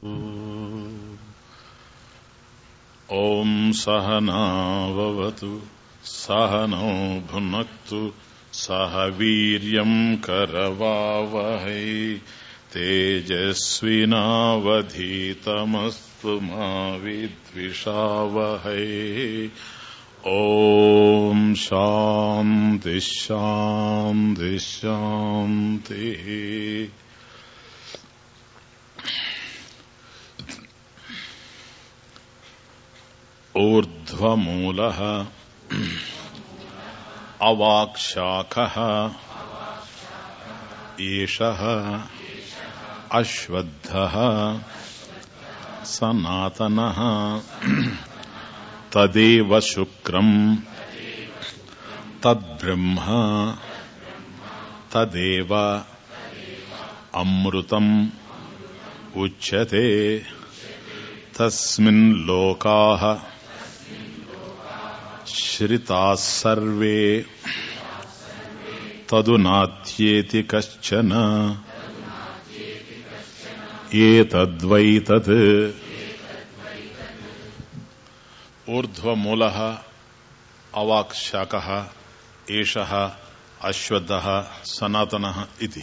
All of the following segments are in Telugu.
ॐ सहनाववतु सहनौ भुनक्तु सह वीर्यम् करवावहै तेजस्विनावधीतमस्तु मा विद्विषावहै ॐ शान्तिः शान्तिः शान्तिः ऊर्ध्वमूलः अवाक्शाखः एषः अश्वत्थः सनातनः तदेव शुक्रम् तद्ब्रह्म तदेव अमृतम् उच्यते तस्मिन् लोकाः श्रिताः सर्वे तदुनात्येति कश्चन एतद्वैतत् ऊर्ध्वमूलः अवाक्शाकः एषः అశ్వద్ధ సనాతన ఇది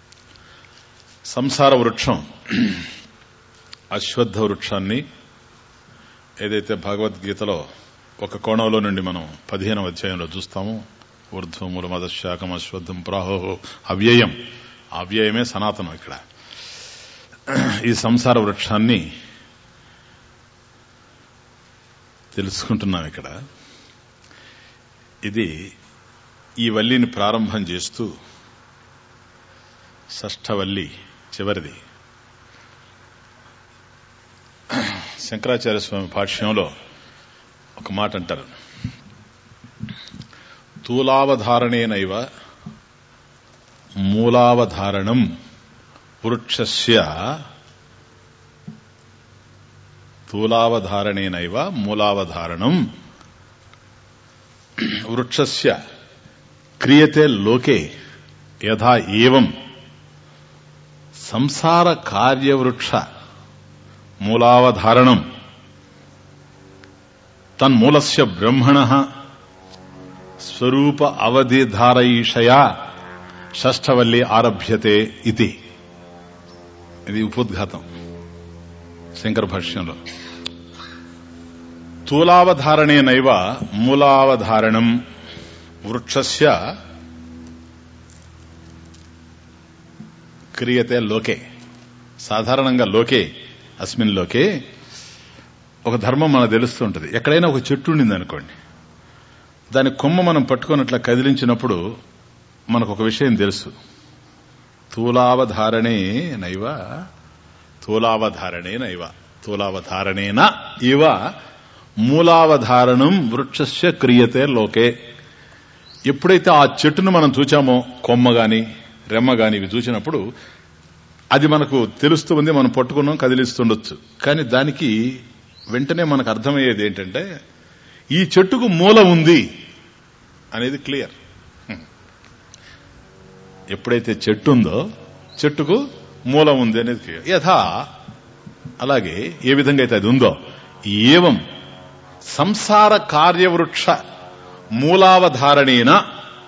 సంసార వృక్షం అశ్వత్థ వృక్షాన్ని ఏదైతే భగవద్గీతలో ఒక కోణంలో నుండి మనం పదిహేనవ అధ్యాయంలో చూస్తాము ఊర్ధ్వమూల మదశాఖం అశ్వత్థం ప్రాహో అవ్యయం అవ్యయమే సనాతనం ఇక్కడ ఈ సంసార వృక్షాన్ని తెలుసుకుంటున్నాం ఇక్కడ ఇది ఈ వల్లిని ప్రారంభం చేస్తూ షష్ఠవల్లి చివరిది శంకరాచార్య స్వామి భాష్యంలో ఒక మాట అంటారు తూలావధారణేనైవ మూలావధారణం వృక్షస్య తూలావధారణేనైవ మూలావధారణం వృక్షస్య క్రియతే లోకే యథా ఏవం సంసార కార్యవృక్ష మూలావధారణం తన్మూలస్య బ్రహ్మణ స్వరూప అవధిధారయిషయా షష్ఠవల్లి ఆరభ్యతే ఇది ఇది ఉపోద్ఘాతం శంకర భాష్యంలో స్థూలావధారణేనైవ మూలావధారణం వృక్షస్య క్రియతే లోకే సాధారణంగా లోకే అస్మిన్ లోకే ఒక ధర్మం మనకు తెలుస్తుంటది ఎక్కడైనా ఒక చెట్టు ఉండింది అనుకోండి దాని కొమ్మ మనం పట్టుకున్నట్లా కదిలించినప్పుడు మనకు ఒక విషయం తెలుసు స్థూలావధారణే నైవ స్థూలావధారణే నైవ స్థూలావధారణేన ఇవ మూలావధారణం వృక్షస్య క్రియతే లోకే ఎప్పుడైతే ఆ చెట్టును మనం చూచామో కొమ్మ గాని రెమ్మ గాని ఇవి చూసినప్పుడు అది మనకు తెలుస్తూ ఉంది మనం పట్టుకున్నాం కదిలిస్తుండొచ్చు కానీ దానికి వెంటనే మనకు అర్థమయ్యేది ఏంటంటే ఈ చెట్టుకు మూల ఉంది అనేది క్లియర్ ఎప్పుడైతే చెట్టు ఉందో చెట్టుకు మూల ఉంది అనేది క్లియర్ యథా అలాగే ఏ విధంగా అయితే అది ఉందో ఏవం సంసార కార్యవృక్ష మూలావధారణేన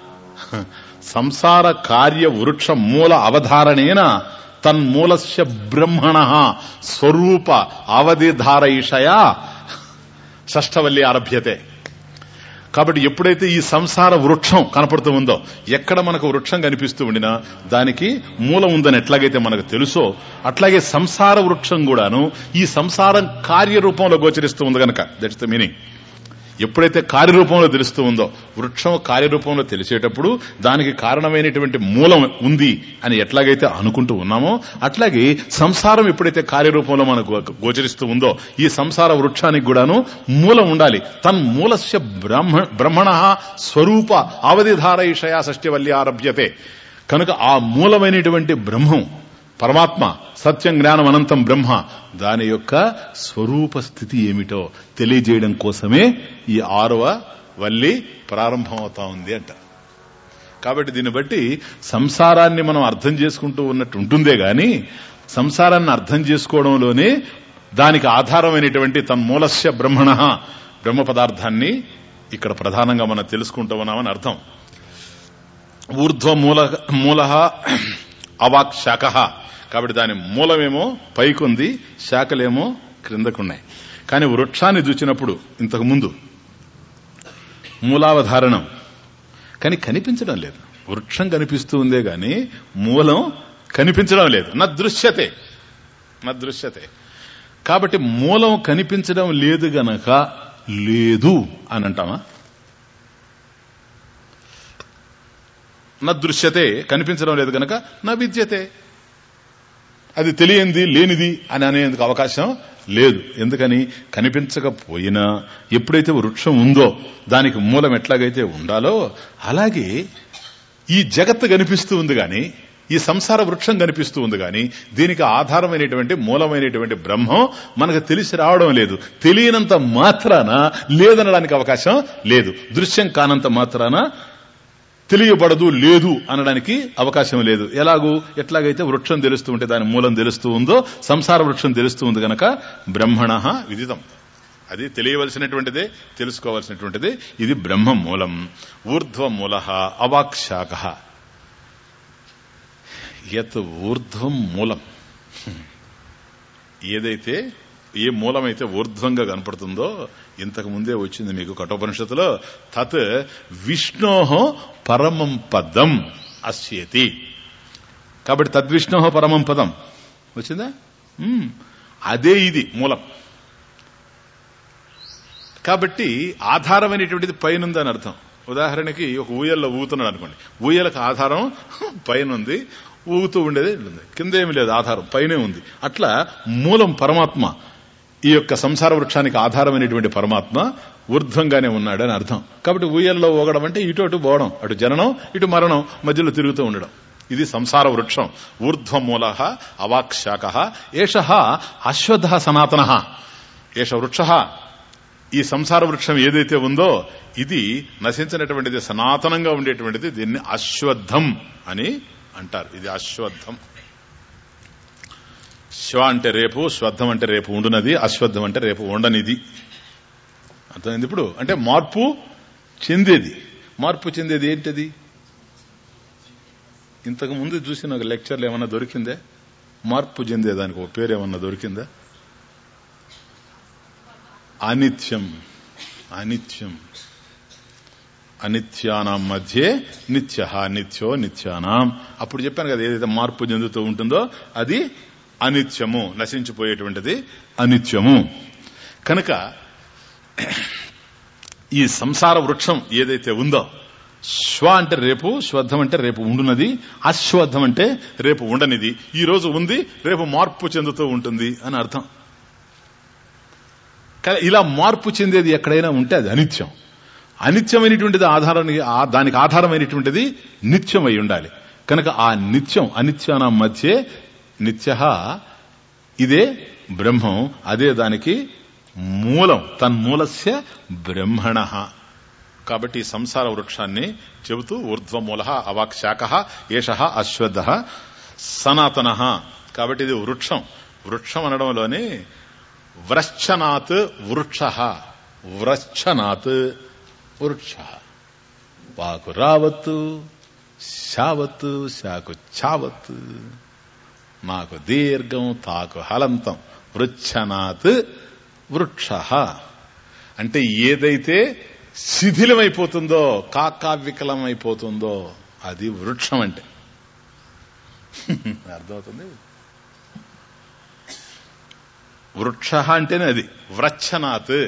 సంసార కార్యవృక్ష మూల అవధారణేన తన్మూలస్య బ్రహ్మణ స్వరూప అవధిధారయిషయా షష్ఠవల్లి ఆరభ్యతే కాబట్టి ఎప్పుడైతే ఈ సంసార వృక్షం కనపడుతూ ఉందో ఎక్కడ మనకు వృక్షం కనిపిస్తూ ఉండినా దానికి మూలం ఉందని ఎట్లాగైతే మనకు తెలుసో అట్లాగే సంసార వృక్షం కూడాను ఈ సంసారం కార్యరూపంలో గోచరిస్తూ ఉంది కనుక దట్స్ ద మీనింగ్ ఎప్పుడైతే కార్యరూపంలో తెలుస్తూ ఉందో వృక్షం కార్యరూపంలో తెలిసేటప్పుడు దానికి కారణమైనటువంటి మూలం ఉంది అని ఎట్లాగైతే అనుకుంటూ ఉన్నామో అట్లాగే సంసారం ఎప్పుడైతే కార్యరూపంలో మనకు గోచరిస్తూ ఉందో ఈ సంసార వృక్షానికి కూడాను మూలం ఉండాలి తన్ మూలస్య బ్రహ్మ బ్రహ్మణ స్వరూప అవధిధారయిషయా షష్టివల్లి ఆరభ్యతే కనుక ఆ మూలమైనటువంటి బ్రహ్మం పరమాత్మ సత్యం జ్ఞానం అనంతం బ్రహ్మ దాని యొక్క స్వరూప స్థితి ఏమిటో తెలియజేయడం కోసమే ఈ ఆరవ వల్లి ప్రారంభమవుతా ఉంది అంట కాబట్టి దీన్ని బట్టి సంసారాన్ని మనం అర్థం చేసుకుంటూ ఉన్నట్టు ఉంటుందే గాని సంసారాన్ని అర్థం చేసుకోవడంలోనే దానికి ఆధారమైనటువంటి తన్మూలస్య బ్రహ్మణ బ్రహ్మ పదార్థాన్ని ఇక్కడ ప్రధానంగా మనం తెలుసుకుంటూ ఉన్నామని అర్థం ఊర్ధ్వ మూల మూల అవాక్ శాఖ కాబట్టి దాని మూలమేమో పైకుంది శాఖలేమో క్రిందకున్నాయి కానీ వృక్షాన్ని చూచినప్పుడు ఇంతకు ముందు మూలావధారణం కానీ కనిపించడం లేదు వృక్షం కనిపిస్తూ ఉందే గాని మూలం కనిపించడం లేదు నా దృశ్యతే నా దృశ్యతే కాబట్టి మూలం కనిపించడం లేదు గనక లేదు అని అంటామా నా దృశ్యతే కనిపించడం లేదు గనక నా విద్యతే అది తెలియంది లేనిది అని అనేందుకు అవకాశం లేదు ఎందుకని కనిపించకపోయినా ఎప్పుడైతే వృక్షం ఉందో దానికి మూలం ఎట్లాగైతే ఉండాలో అలాగే ఈ జగత్తు కనిపిస్తూ ఉంది గాని ఈ సంసార వృక్షం కనిపిస్తూ ఉంది గాని దీనికి ఆధారమైనటువంటి మూలమైనటువంటి బ్రహ్మం మనకు తెలిసి రావడం లేదు తెలియనంత మాత్రాన లేదనడానికి అవకాశం లేదు దృశ్యం కానంత మాత్రాన తెలియబడదు లేదు అనడానికి అవకాశం లేదు ఎలాగూ ఎట్లాగైతే వృక్షం తెలుస్తూ ఉంటే దాని మూలం తెలుస్తూ ఉందో సంసార వృక్షం తెలుస్తూ ఉంది గనక బ్రహ్మణ విదితం అది తెలియవలసినటువంటిదే తెలుసుకోవలసినటువంటిది ఇది బ్రహ్మ మూలం ఊర్ధ్వ మూల అవాక్షాక యత్ ఊర్ధ్వం మూలం ఏదైతే ఏ మూలమైతే ఊర్ధ్వంగా కనపడుతుందో ఇంతకు ముందే వచ్చింది మీకు కఠోపనిషత్తులో తత్ విష్ణోహో పరమం పదం అస్యేతి కాబట్టి తద్విష్ణోహో పరమం పదం వచ్చిందా మ్మ్. అదే ఇది మూలం కాబట్టి ఆధారమైనటువంటిది పైన ఉందని అర్థం ఉదాహరణకి ఒక ఊయల్లో ఊగుతున్నాడు అనుకోండి ఊయలకు ఆధారం పైన ఉంది ఊగుతూ ఉండేది ఉంది కింద ఏమి లేదు ఆధారం పైనే ఉంది అట్లా మూలం పరమాత్మ ఈ యొక్క సంసార వృక్షానికి ఆధారమైనటువంటి పరమాత్మ ఊర్ధ్వంగానే ఉన్నాడు అని అర్థం కాబట్టి ఊయల్లో ఊగడం అంటే ఇటు అటు పోవడం అటు జననం ఇటు మరణం మధ్యలో తిరుగుతూ ఉండడం ఇది సంసార వృక్షం ఊర్ధ్వమూల అవాక్షాక ఏష అశ్వత్థ సనాతన ఏష వృక్ష ఈ సంసార వృక్షం ఏదైతే ఉందో ఇది నశించినటువంటిది సనాతనంగా ఉండేటువంటిది దీన్ని అశ్వత్థం అని అంటారు ఇది అశ్వత్థం శివ అంటే రేపు శ్వద్ధం అంటే రేపు ఉండునది అశ్వత్థం అంటే రేపు ఉండనిది అర్థమైంది ఇప్పుడు అంటే మార్పు చెందేది మార్పు చెందేది ఏంటది ఇంతకు ముందు చూసిన ఒక లెక్చర్లు ఏమన్నా దొరికిందే మార్పు చెందేదానికి ఒక పేరు ఏమన్నా దొరికిందా అనిత్యం అనిత్యం అనిత్యానాం మధ్యే నిత్య నిత్యో నిత్యానాం అప్పుడు చెప్పాను కదా ఏదైతే మార్పు చెందుతూ ఉంటుందో అది అనిత్యము నశించిపోయేటువంటిది అనిత్యము కనుక ఈ సంసార వృక్షం ఏదైతే ఉందో శ్వ అంటే రేపు శ్వద్ధం అంటే రేపు ఉండునది అశ్వద్ధం అంటే రేపు ఉండనిది ఈ రోజు ఉంది రేపు మార్పు చెందుతూ ఉంటుంది అని అర్థం కానీ ఇలా మార్పు చెందేది ఎక్కడైనా ఉంటే అది అనిత్యం అనిత్యమైనటువంటిది ఆధారం దానికి ఆధారమైనటువంటిది నిత్యమై ఉండాలి కనుక ఆ నిత్యం అనిత్యాన మధ్య నిత్య ఇదే బ్రహ్మం అదే దానికి మూలం తన్మూలస్య బ్రహ్మణ కాబట్టి ఈ సంసార వృక్షాన్ని చెబుతూ ఊర్ధ్వమూల అవాక్ శాఖ ఏష అశ్వద్ధ సనాతన కాబట్టి ఇది వృక్షం వృక్షం అనడంలోనే వ్రశ్చనాత్ వృక్ష వ్రశ్చనాత్ వృక్ష వాకు రావత్తు శావత్తు శాకు చావత్తు మాకు దీర్ఘం తాకు హలంతం వృక్షనాత్ వృక్ష అంటే ఏదైతే శిథిలమైపోతుందో కాకావికలం అయిపోతుందో అది వృక్షం అంటే అర్థమవుతుంది వృక్ష అంటేనే అది వ్రచ్చనాత్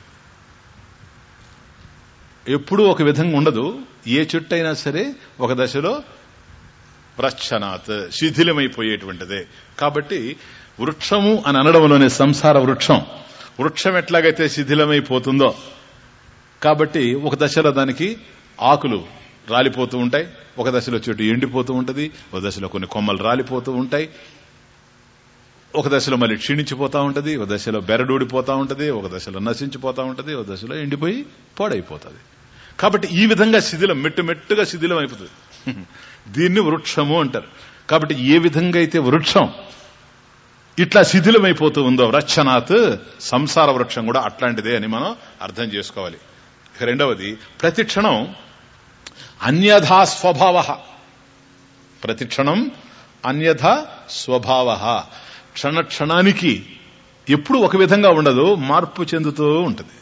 ఎప్పుడూ ఒక విధంగా ఉండదు ఏ చెట్టు అయినా సరే ఒక దశలో వ్రచ్చనాత్ శిథిలమైపోయేటువంటిదే కాబట్టి వృక్షము అని అనడంలోనే సంసార వృక్షం వృక్షం ఎట్లాగైతే శిథిలమైపోతుందో కాబట్టి ఒక దశలో దానికి ఆకులు రాలిపోతూ ఉంటాయి ఒక దశలో చెట్టు ఎండిపోతూ ఉంటది ఒక దశలో కొన్ని కొమ్మలు రాలిపోతూ ఉంటాయి ఒక దశలో మళ్ళీ క్షీణించిపోతా ఉంటది ఒక దశలో బెరడూడిపోతా ఉంటది ఒక దశలో నశించిపోతా ఉంటది ఒక దశలో ఎండిపోయి పాడైపోతుంది కాబట్టి ఈ విధంగా శిథిలం మెట్టు మెట్టుగా శిథిలం అయిపోతుంది దీన్ని వృక్షము అంటారు కాబట్టి ఏ విధంగా అయితే వృక్షం ఇట్లా శిథిలమైపోతూ ఉందో రక్షణాత్ సంసార వృక్షం కూడా అట్లాంటిదే అని మనం అర్థం చేసుకోవాలి ఇక రెండవది ప్రతి క్షణం అన్యథా స్వభావ ప్రతి క్షణం అన్యథా స్వభావ క్షణ క్షణానికి ఎప్పుడు ఒక విధంగా ఉండదు మార్పు చెందుతూ ఉంటుంది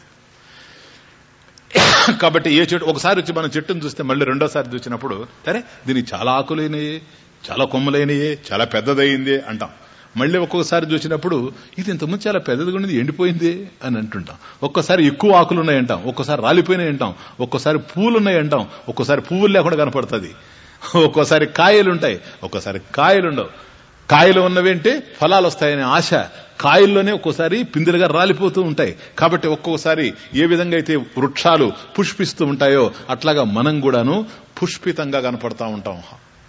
కాబట్టి ఏ చెట్టు ఒకసారి వచ్చి మనం చెట్టును చూస్తే మళ్ళీ రెండోసారి చూసినప్పుడు సరే దీనికి చాలా ఆకులైనయే చాలా కొమ్మలైనయే చాలా పెద్దదయింది అంటాం మళ్ళీ ఒక్కొక్కసారి చూసినప్పుడు ఇది ఇంతకుముందు చాలా పెద్దదిగా ఉండేది ఎండిపోయింది అని అంటుంటాం ఒక్కోసారి ఎక్కువ ఆకులు ఉన్నాయి అంటాం ఒక్కోసారి రాలిపోయినాయి అంటాం ఒక్కోసారి పూలు ఉన్నాయి అంటాం ఒక్కోసారి పువ్వులు లేకుండా కనపడుతుంది ఒక్కోసారి కాయలు ఉంటాయి ఒక్కోసారి కాయలు ఉండవు కాయలు ఉన్నవేంటి ఫలాలు వస్తాయనే ఆశ కాయల్లోనే ఒక్కోసారి పిందులుగా రాలిపోతూ ఉంటాయి కాబట్టి ఒక్కొక్కసారి ఏ విధంగా అయితే వృక్షాలు పుష్పిస్తూ ఉంటాయో అట్లాగా మనం కూడాను పుష్పితంగా కనపడతా ఉంటాం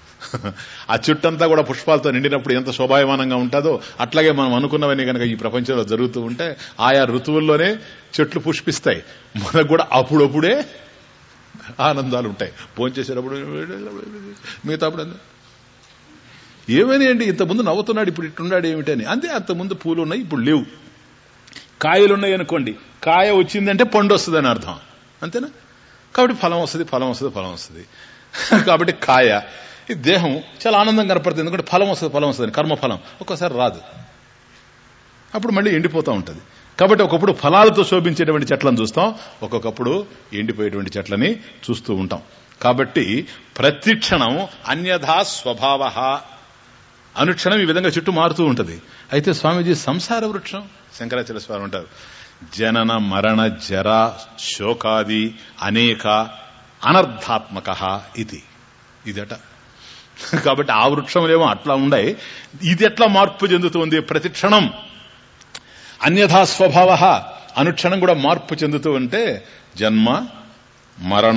ఆ చుట్టంతా కూడా పుష్పాలతో నిండినప్పుడు ఎంత శోభాయమానంగా ఉంటుందో అట్లాగే మనం అనుకున్నవన్నీ కనుక ఈ ప్రపంచంలో జరుగుతూ ఉంటే ఆయా ఋతువుల్లోనే చెట్లు పుష్పిస్తాయి మనకు కూడా అప్పుడప్పుడే ఆనందాలు ఉంటాయి భోంచేసేటప్పుడు మిగతా అప్పుడు ఏమని అండి ఇంతకుముందు నవ్వుతున్నాడు ఇప్పుడు ఇట్టున్నాడు ఏమిటని అంతే అంతకుముందు పూలు ఉన్నాయి ఇప్పుడు లేవు కాయలు ఉన్నాయి అనుకోండి కాయ వచ్చిందంటే పండు వస్తుంది అని అర్థం అంతేనా కాబట్టి ఫలం వస్తుంది ఫలం వస్తుంది ఫలం వస్తుంది కాబట్టి కాయ ఈ దేహం చాలా ఆనందం కనపడుతుంది ఎందుకంటే ఫలం వస్తుంది ఫలం వస్తుంది కర్మఫలం ఒక్కోసారి రాదు అప్పుడు మళ్ళీ ఎండిపోతూ ఉంటుంది కాబట్టి ఒకప్పుడు ఫలాలతో శోభించేటువంటి చెట్లను చూస్తాం ఒక్కొక్కప్పుడు ఎండిపోయేటువంటి చెట్లని చూస్తూ ఉంటాం కాబట్టి ప్రతి క్షణం అన్యథా స్వభావ అనుక్షణం ఈ విధంగా చుట్టూ మారుతూ ఉంటుంది అయితే స్వామీజీ సంసార వృక్షం శంకరాచార్య స్వామి ఉంటారు జనన మరణ జర శోకాది అనేక అనర్థాత్మక ఇది ఇదట కాబట్టి ఆ వృక్షములేమో అట్లా ఉన్నాయి ఇది ఎట్లా మార్పు చెందుతుంది ప్రతి క్షణం అన్యథా స్వభావ అనుక్షణం కూడా మార్పు చెందుతూ ఉంటే జన్మ మరణ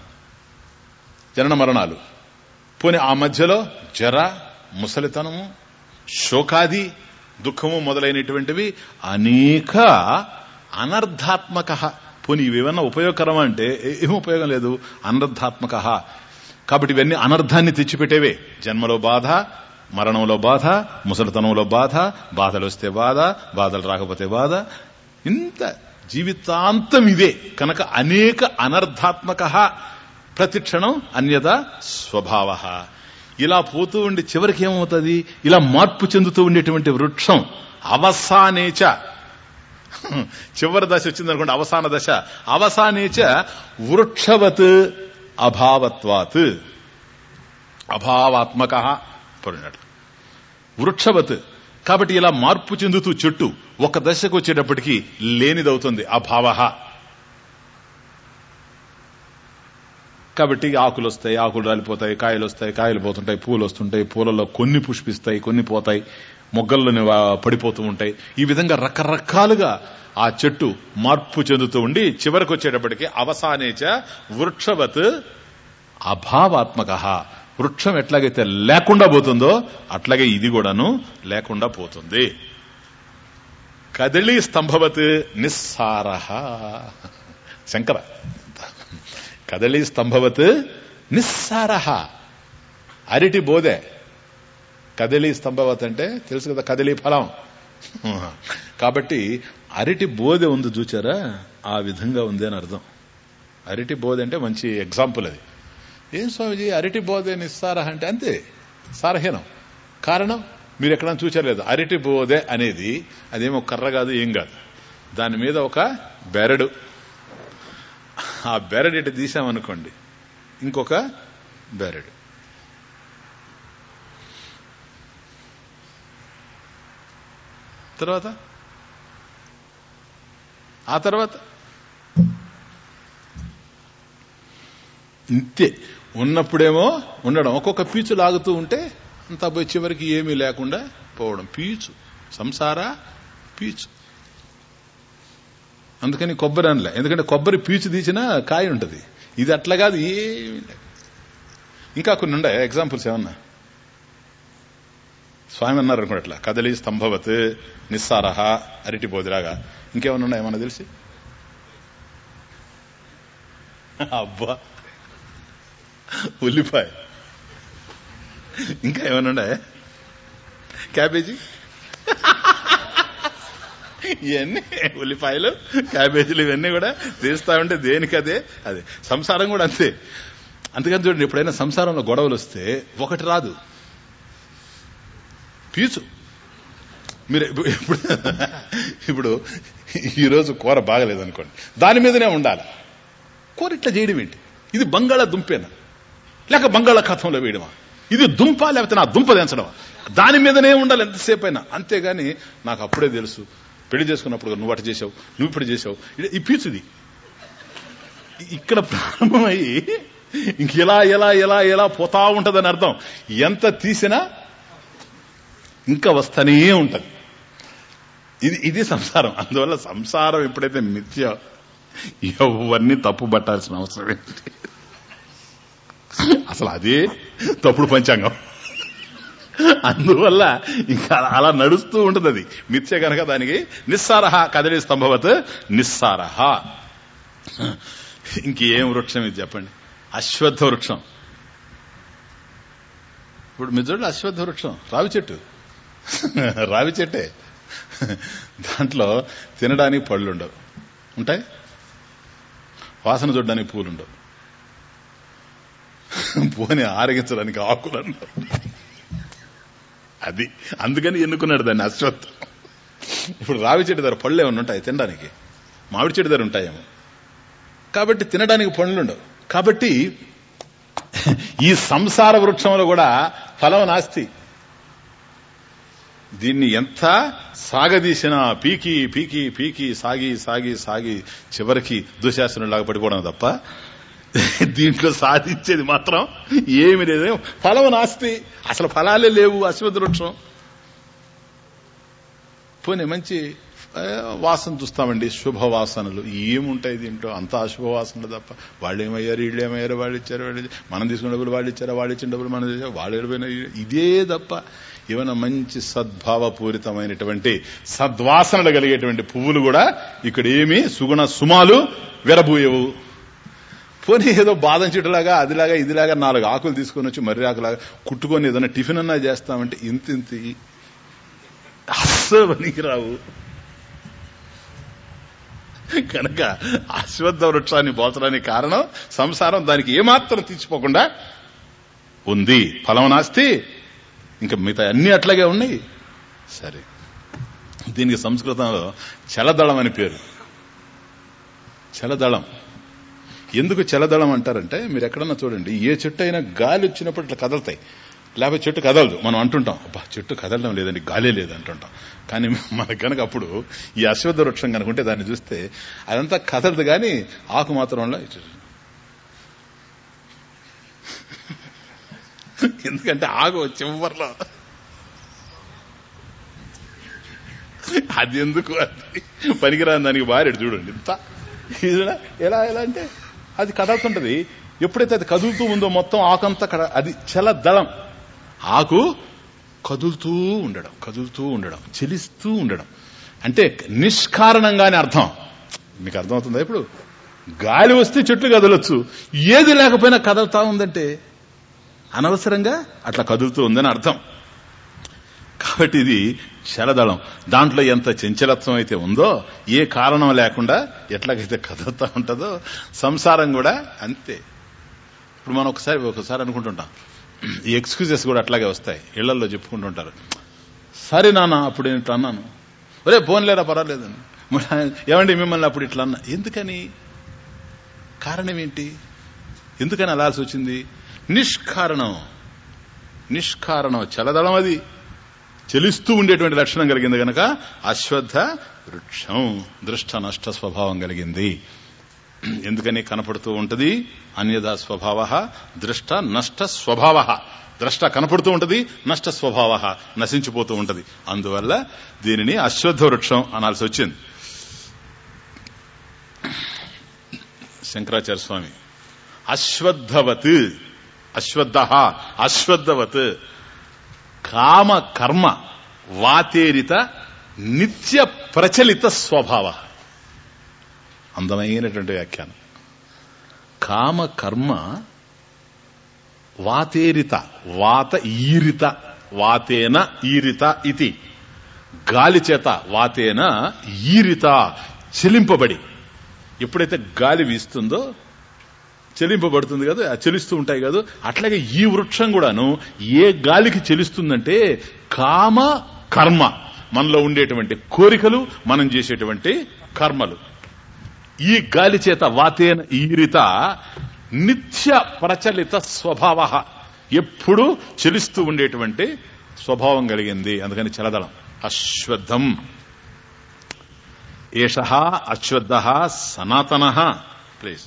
జనన మరణాలు పోనీ ఆ మధ్యలో జర ముసలితనము శోకాది దుఃఖము మొదలైనటువంటివి అనేక అనర్థాత్మక పోనీ ఇవేమన్నా ఉపయోగకరమా అంటే ఏం ఉపయోగం లేదు అనర్థాత్మక కాబట్టి ఇవన్నీ అనర్థాన్ని తెచ్చిపెట్టేవే జన్మలో బాధ మరణంలో బాధ ముసలితనంలో బాధ బాధలు వస్తే బాధ బాధలు రాకపోతే బాధ ఇంత జీవితాంతం ఇదే కనుక అనేక అనర్థాత్మక ప్రతి క్షణం అన్యత స్వభావ ఇలా పోతూ ఉండి చివరికి ఏమవుతుంది ఇలా మార్పు చెందుతూ ఉండేటువంటి వృక్షం అవసానేచ చివరి దశ వచ్చిందనుకోండి అవసాన దశ అవసానేచ వృక్షవత్ అభావత్వాత్ అభావాత్మక పడినట్లు వృక్షవత్ కాబట్టి ఇలా మార్పు చెందుతూ చెట్టు ఒక దశకు వచ్చేటప్పటికి లేనిదవుతుంది అభావ కాబట్టి ఆకులు వస్తాయి ఆకులు రాలిపోతాయి కాయలు వస్తాయి కాయలు పోతుంటాయి పూలు వస్తుంటాయి పూలలో కొన్ని పుష్పిస్తాయి కొన్ని పోతాయి మొగ్గల్లోని పడిపోతూ ఉంటాయి ఈ విధంగా రకరకాలుగా ఆ చెట్టు మార్పు చెందుతూ ఉండి చివరికి వచ్చేటప్పటికి అవసానేచ వృక్షవత్ అభావాత్మక వృక్షం ఎట్లాగైతే లేకుండా పోతుందో అట్లాగే ఇది కూడాను లేకుండా పోతుంది కదళీ స్తంభవత్ నిస్సార శంకర కదళీ స్తంభవత్ నిస్సార అరిటి బోధే కదళీ స్తంభవత్ అంటే తెలుసు కదా కదళీ ఫలం కాబట్టి అరటి బోధె ఉంది చూచారా ఆ విధంగా ఉంది అని అర్థం అరటి బోధె అంటే మంచి ఎగ్జాంపుల్ అది ఏం స్వామిజీ అరటి బోధె నిస్సార అంటే అంతే సారహీనం కారణం మీరు ఎక్కడైనా చూచలేదు అరటి బోధె అనేది అదేమో కర్ర కాదు ఏం కాదు దాని మీద ఒక బెరడు ఆ బెరడు ఇటు తీసామనుకోండి ఇంకొక బెరడు తర్వాత ఆ తర్వాత ఇంతే ఉన్నప్పుడేమో ఉండడం ఒక్కొక్క పీచు లాగుతూ ఉంటే అంత పోయి చివరికి ఏమీ లేకుండా పోవడం పీచు సంసార పీచు అందుకని కొబ్బరి అనలే ఎందుకంటే కొబ్బరి పీచు తీసినా కాయ ఉంటుంది ఇది అట్లా కాదు ఏమీ లేదు ఇంకా కొన్ని ఉండే ఎగ్జాంపుల్స్ ఏమన్నా స్వామి అన్నారు అనుకోండి అట్లా కదలి స్తంభవత్ నిస్సారహ అరటి బోధిలాగా ఇంకేమన్నా ఉన్నాయి ఏమన్నా తెలిసి అబ్బా ఉల్లిపాయ ఇంకా ఏమన్నా ఉన్నాయి క్యాబేజీ ఇవన్నీ ఉల్లిపాయలు క్యాబేజీలు ఇవన్నీ కూడా తీస్తా ఉంటే దేనికి అదే అదే సంసారం కూడా అంతే అందుకని చూడండి ఎప్పుడైనా సంసారంలో గొడవలు వస్తే ఒకటి రాదు పీచు మీరు ఇప్పుడు ఇప్పుడు ఈరోజు కూర బాగలేదనుకోండి దాని మీదనే ఉండాలి కూర ఇట్లా చేయడం ఏంటి ఇది బంగాళ దుంపేనా లేక బంగాళాఖాతంలో వేయడమా ఇది దుంప లేకపోతే నా దుంప దించడమా దాని మీదనే ఉండాలి ఎంతసేపు అయినా అంతేగాని నాకు అప్పుడే తెలుసు పెళ్లి చేసుకున్నప్పుడు నువ్వు అటు చేసావు నువ్వు ఇప్పుడు చేసావు ఇది- ఈ పీచుది ఇక్కడ ప్రారంభమయ్యి ఇంక ఇలా ఎలా ఎలా ఎలా పోతా ఉంటదని అర్థం ఎంత తీసినా ఇంకా వస్తూనే ఉంటది ఇది ఇది సంసారం అందువల్ల సంసారం ఎప్పుడైతే మిథ్య ఎవరిని తప్పు పట్టాల్సిన అవసరం ఏంటి అసలు అదే తప్పుడు పంచాంగం అందువల్ల ఇంకా అలా నడుస్తూ ఉంటుంది అది మిథ్య కనుక దానికి నిస్సారహ కదలి స్తంభవత్ నిస్సారహ ఇంకేం వృక్షం ఇది చెప్పండి అశ్వత్థ వృక్షం ఇప్పుడు మీ చూడండి అశ్వత్థ వృక్షం రావి చెట్టు రావి చెట్టే దాంట్లో తినడానికి పళ్ళు ఉండవు ఉంటాయి వాసన చూడడానికి పూలు ఉండవు పోని ఆరగించడానికి ఆకులు ఉండవు అది అందుకని ఎన్నుకున్నాడు దాన్ని అశ్వత్థం ఇప్పుడు రావి చెట్టు దగ్గర పళ్ళు ఏమన్నా ఉంటాయి తినడానికి మామిడి చెట్టు దగ్గర ఉంటాయేమో కాబట్టి తినడానికి పండ్లు ఉండవు కాబట్టి ఈ సంసార వృక్షంలో కూడా ఫలం నాస్తి దీన్ని ఎంత సాగదీసినా పీకి పీకి పీకి సాగి సాగి సాగి చివరికి దుశాసనులాగా పడిపోవడం తప్ప దీంట్లో సాధించేది మాత్రం ఏమి లేదు ఫలం నాస్తి అసలు ఫలాలే లేవు అశ్వథ వృక్షం పోనీ మంచి ఆ, వాసన చూస్తామండి శుభవాసనలు ఏముంటాయి దీంట్లో అంత అశుభవాసనలు తప్ప వాళ్ళు ఏమయ్యారు వీళ్ళు ఏమయ్యారు వాళ్ళు ఇచ్చారు వాళ్ళు ఇచ్చారు. మనం తీసుకున్న డబ్బులు వాళ్ళు ఇచ్చారు వాళ్ళు ఇచ్చిన డబ్బులు మనం ఇచ్చారు వాళ్ళు ఎడిపోయిన ఇదే తప్ప ఏమైనా మంచి సద్భావపూరితమైనటువంటి సద్వాసనలు కలిగేటువంటి పువ్వులు కూడా ఇక్కడ ఏమి సుగుణ సుమాలు వెరబూయవు పోనీ ఏదో బాదం చెట్టులాగా అదిలాగా ఇదిలాగా నాలుగు ఆకులు తీసుకొని వచ్చి మర్రి ఆకులాగా కుట్టుకొని ఏదైనా టిఫిన్ అన్నా చేస్తామంటే ఇంత ఇంత అస్సలు పనికిరావు కనుక అశ్వత్థ వృక్షాన్ని పోల్చడానికి కారణం సంసారం దానికి ఏమాత్రం తీర్చిపోకుండా ఉంది ఫలం నాస్తి ఇంకా మిగతా అన్ని అట్లాగే ఉన్నాయి సరే దీనికి సంస్కృతంలో చలదళం అని పేరు చలదళం ఎందుకు చలదళం అంటారంటే మీరు ఎక్కడన్నా చూడండి ఏ చెట్టు అయినా గాలి వచ్చినప్పుడు ఇట్లా కదలతాయి లేకపోతే చెట్టు కదలదు మనం అంటుంటాం అబ్బా చెట్టు కదలడం లేదండి గాలే లేదు అంటుంటాం కానీ మనకు కనుక అప్పుడు ఈ అశ్వత్థ వృక్షం కనుకుంటే దాన్ని చూస్తే అదంతా కదలదు కానీ ఆకు మాత్రం వల్ల ఇటు- ఎందుకంటే ఆకు చివరిలో అది ఎందుకు అది పనికిరాని దానికి బారెడు చూడండి ఇంత ఇది చూడ, ఎలా ఎలా అంటే అది కదులుతుంటది ఎప్పుడైతే అది కదులుతూ ఉందో మొత్తం ఆకంతా కడ- అది చల దళం ఆకు కదులుతూ ఉండడం కదులుతూ ఉండడం చెలిస్తూ ఉండడం అంటే నిష్కారణంగానే అర్థం మీకు అర్థమవుతుందా ఇప్పుడు గాలి వస్తే చెట్లు కదలొచ్చు ఏది లేకపోయినా కదులుతా ఉందంటే అనవసరంగా అట్లా కదులుతూ ఉందని అర్థం కాబట్టి ఇది శరదళం దాంట్లో ఎంత చంచలత్వం అయితే ఉందో ఏ కారణం లేకుండా ఎట్లాగైతే కదులుతా ఉంటుందో సంసారం కూడా అంతే ఇప్పుడు మనం ఒకసారి ఒకసారి అనుకుంటుంటాం ఈ ఎక్స్క్యూజెస్ కూడా అట్లాగే వస్తాయి ఇళ్లలో చెప్పుకుంటుంటారు సరే నాన్న అప్పుడు నేను ఇట్లా అన్నాను ఒరే పోన్లేరా పర్వాలేదని మరి ఆయన, ఏమండి మిమ్మల్ని అప్పుడు ఇట్లా అన్నా ఎందుకని కారణం ఏంటి ఎందుకని అలాల్సి వచ్చింది నిష్కారణం నిష్కారణం చలదళం అది చెలిస్తూ ఉండేటువంటి లక్షణం కలిగింది గనక అశ్వత్థ వృక్షం దృష్ట నష్ట స్వభావం కలిగింది ఎందుకని కనపడుతూ ఉంటది అన్యదా స్వభావ దృష్ట నష్ట స్వభావ ద్రష్ట కనపడుతూ ఉంటది నష్ట స్వభావ నశించిపోతూ ఉంటది అందువల్ల దీనిని అశ్వత్థ వృక్షం అనాల్సి వచ్చింది శంకరాచార్య స్వామి అశ్వత్థవత్ అశ్వత్థ అశ్వత్థవత్ కామ కర్మ వాతేరిత నిత్య ప్రచలిత స్వభావ అందమైనటువంటి వ్యాఖ్యానం కామ కర్మ వాతేరిత వాత ఈరిత వాతేన ఈరిత ఇది గాలి చేత వాతేన ఈరిత చెలింపబడి ఎప్పుడైతే గాలి వీస్తుందో చెలింపబడుతుంది కదా ఆ చెలిస్తూ ఉంటాయి కదా అట్లాగే ఈ వృక్షం కూడాను ఏ గాలికి చెలిస్తుందంటే కామ కర్మ మనలో ఉండేటువంటి కోరికలు మనం చేసేటువంటి కర్మలు ఈ గాలి చేత వాతేన ఈరిత నిత్య ప్రచలిత స్వభావ ఎప్పుడూ చెలిస్తూ ఉండేటువంటి స్వభావం కలిగింది అందుకని చలదళం అశ్వత్థం ఏష అశ్వత్థ సనాతన ప్లీజ్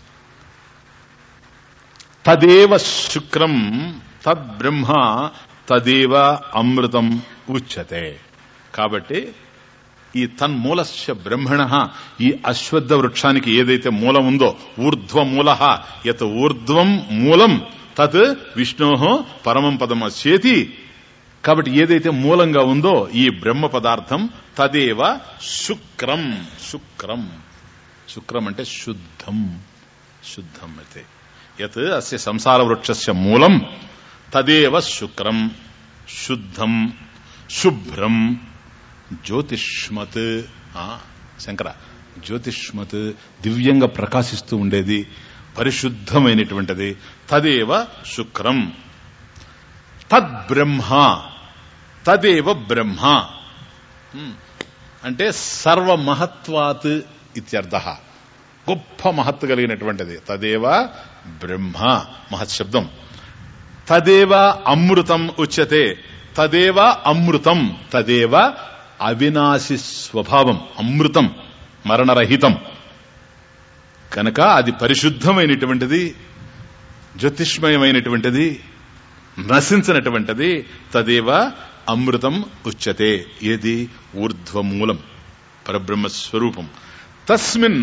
తదేవ శుక్రం తద్బ్రహ్మ తదేవ అమృతం ఉచ్యతే కాబట్టి ఈ తన్మూలస్య బ్రహ్మణ ఈ అశ్వత్థ వృక్షానికి ఏదైతే మూలం ఉందో ఊర్ధ్వ మూల యత్ ఊర్ధ్వం మూలం తత్ విష్ణో పరమం పదం అస్యేతి కాబట్టి ఏదైతే మూలంగా ఉందో ఈ బ్రహ్మ పదార్థం తదేవ శుక్రం శుక్రం శుక్రం అంటే శుద్ధం శుద్ధం అయితే యత్ అస్య సంసార వృక్షస్య మూలం తదేవ శుక్రం శుద్ధం శుభ్రం జ్యోతిష్మత్ ఆ, శంకర జ్యోతిష్మత్ దివ్యంగా ప్రకాశిస్తూ ఉండేది పరిశుద్ధమైనటువంటిది తదేవ శుక్రం తద్బ్రహ్మ తదేవ బ్రహ్మ హ్మ్. అంటే సర్వమహత్వాత్ ఇత్యర్థ గొప్ప మహత్తు కలిగినటువంటిది తదేవ బ్రహ్మ మహత్ శబ్దం తదేవ అమృతం ఉచ్యతే తదేవ అమృతం తదేవ అవినాశి స్వభావం అమృతం మరణరహితం కనుక అది పరిశుద్ధమైనటువంటిది జ్యోతిష్మయమైనటువంటిది నశించినటువంటిది తదేవ అమృతం ఉచ్యతే ఏది ఊర్ధ్వమూలం పరబ్రహ్మ స్వరూపం తస్మిన్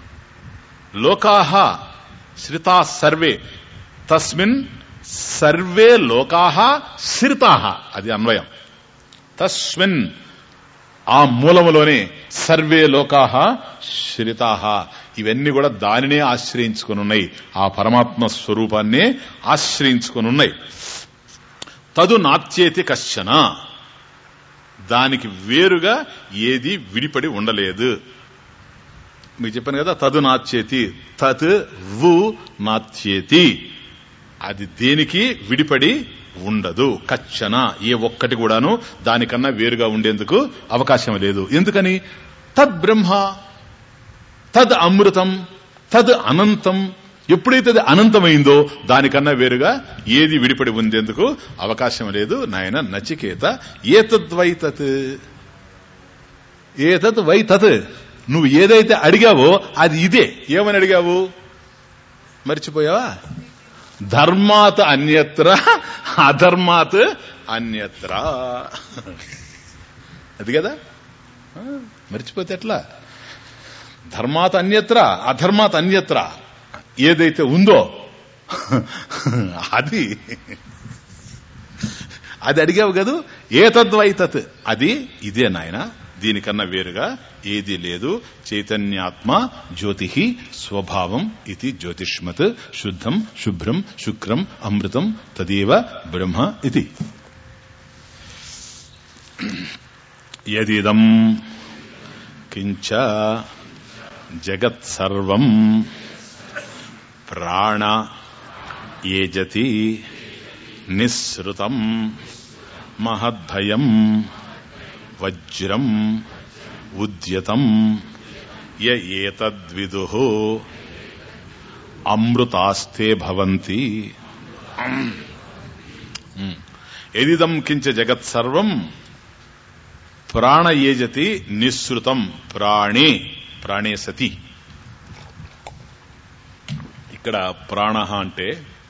లోకాహ శ్రితా సర్వే తస్మిన్ సర్వే లోకాహ శ్రితాహ అది అన్వయం తస్మిన్ ఆ మూలములోనే సర్వే లోకాహ శ్రితాహ ఇవన్నీ కూడా దానినే ఆశ్రయించుకుని ఉన్నాయి ఆ పరమాత్మ స్వరూపాన్నే ఆశ్రయించుకుని ఉన్నాయి తదు నాత్యేతి కశ్చన దానికి వేరుగా ఏది విడిపడి ఉండలేదు మీకు చెప్పాను కదా తదు నాచ్యేతి తత్ వు నాచ్యేతి అది దేనికి విడిపడి ఉండదు కచ్చన ఏ ఒక్కటి కూడాను దానికన్నా వేరుగా ఉండేందుకు అవకాశం లేదు ఎందుకని తద్ బ్రహ్మ తద్ అమృతం తద్ అనంతం ఎప్పుడైతే అది అనంతమైందో దానికన్నా వేరుగా ఏది విడిపడి ఉండేందుకు అవకాశం లేదు నాయన నచికేత ఏతద్వైతత్ ఏతత్ వైతత్ నువ్వు ఏదైతే అడిగావో అది ఇదే ఏమని అడిగావు మర్చిపోయావా ధర్మాత్ అన్యత్ర అధర్మాత్ అన్యత్ర అది కదా ఆ, మర్చిపోతే ఎట్లా ధర్మాత్ అన్యత్ర అధర్మాత్ అన్యత్ర ఏదైతే ఉందో అది అది అడిగావు కదూ ఏ తద్వైతత్ అది ఇదే నాయన దీనికన్నా వేరుగా ఏది లేదు చైతన్యాత్మ జ్యోతి స్వభావం ఇది జ్యోతిష్మత్ శుద్ధం శుభ్రం శుక్రం అమృతం తదేవ బ్రహ్మ ఇది యదిదం కించ జగత్సర్వం ప్రాణ ఏజతి నిస్సృతం మహద్భయం వజ్రం ఉద్యతం య ఏతద్విదు అమృతాస్తే భవంతి ఎదిదం కించ జగత్సర్వం ప్రాణ ఏజతి నిస్సృతం ప్రాణే ప్రాణే సతి ఇక్కడ ప్రాణ అంటే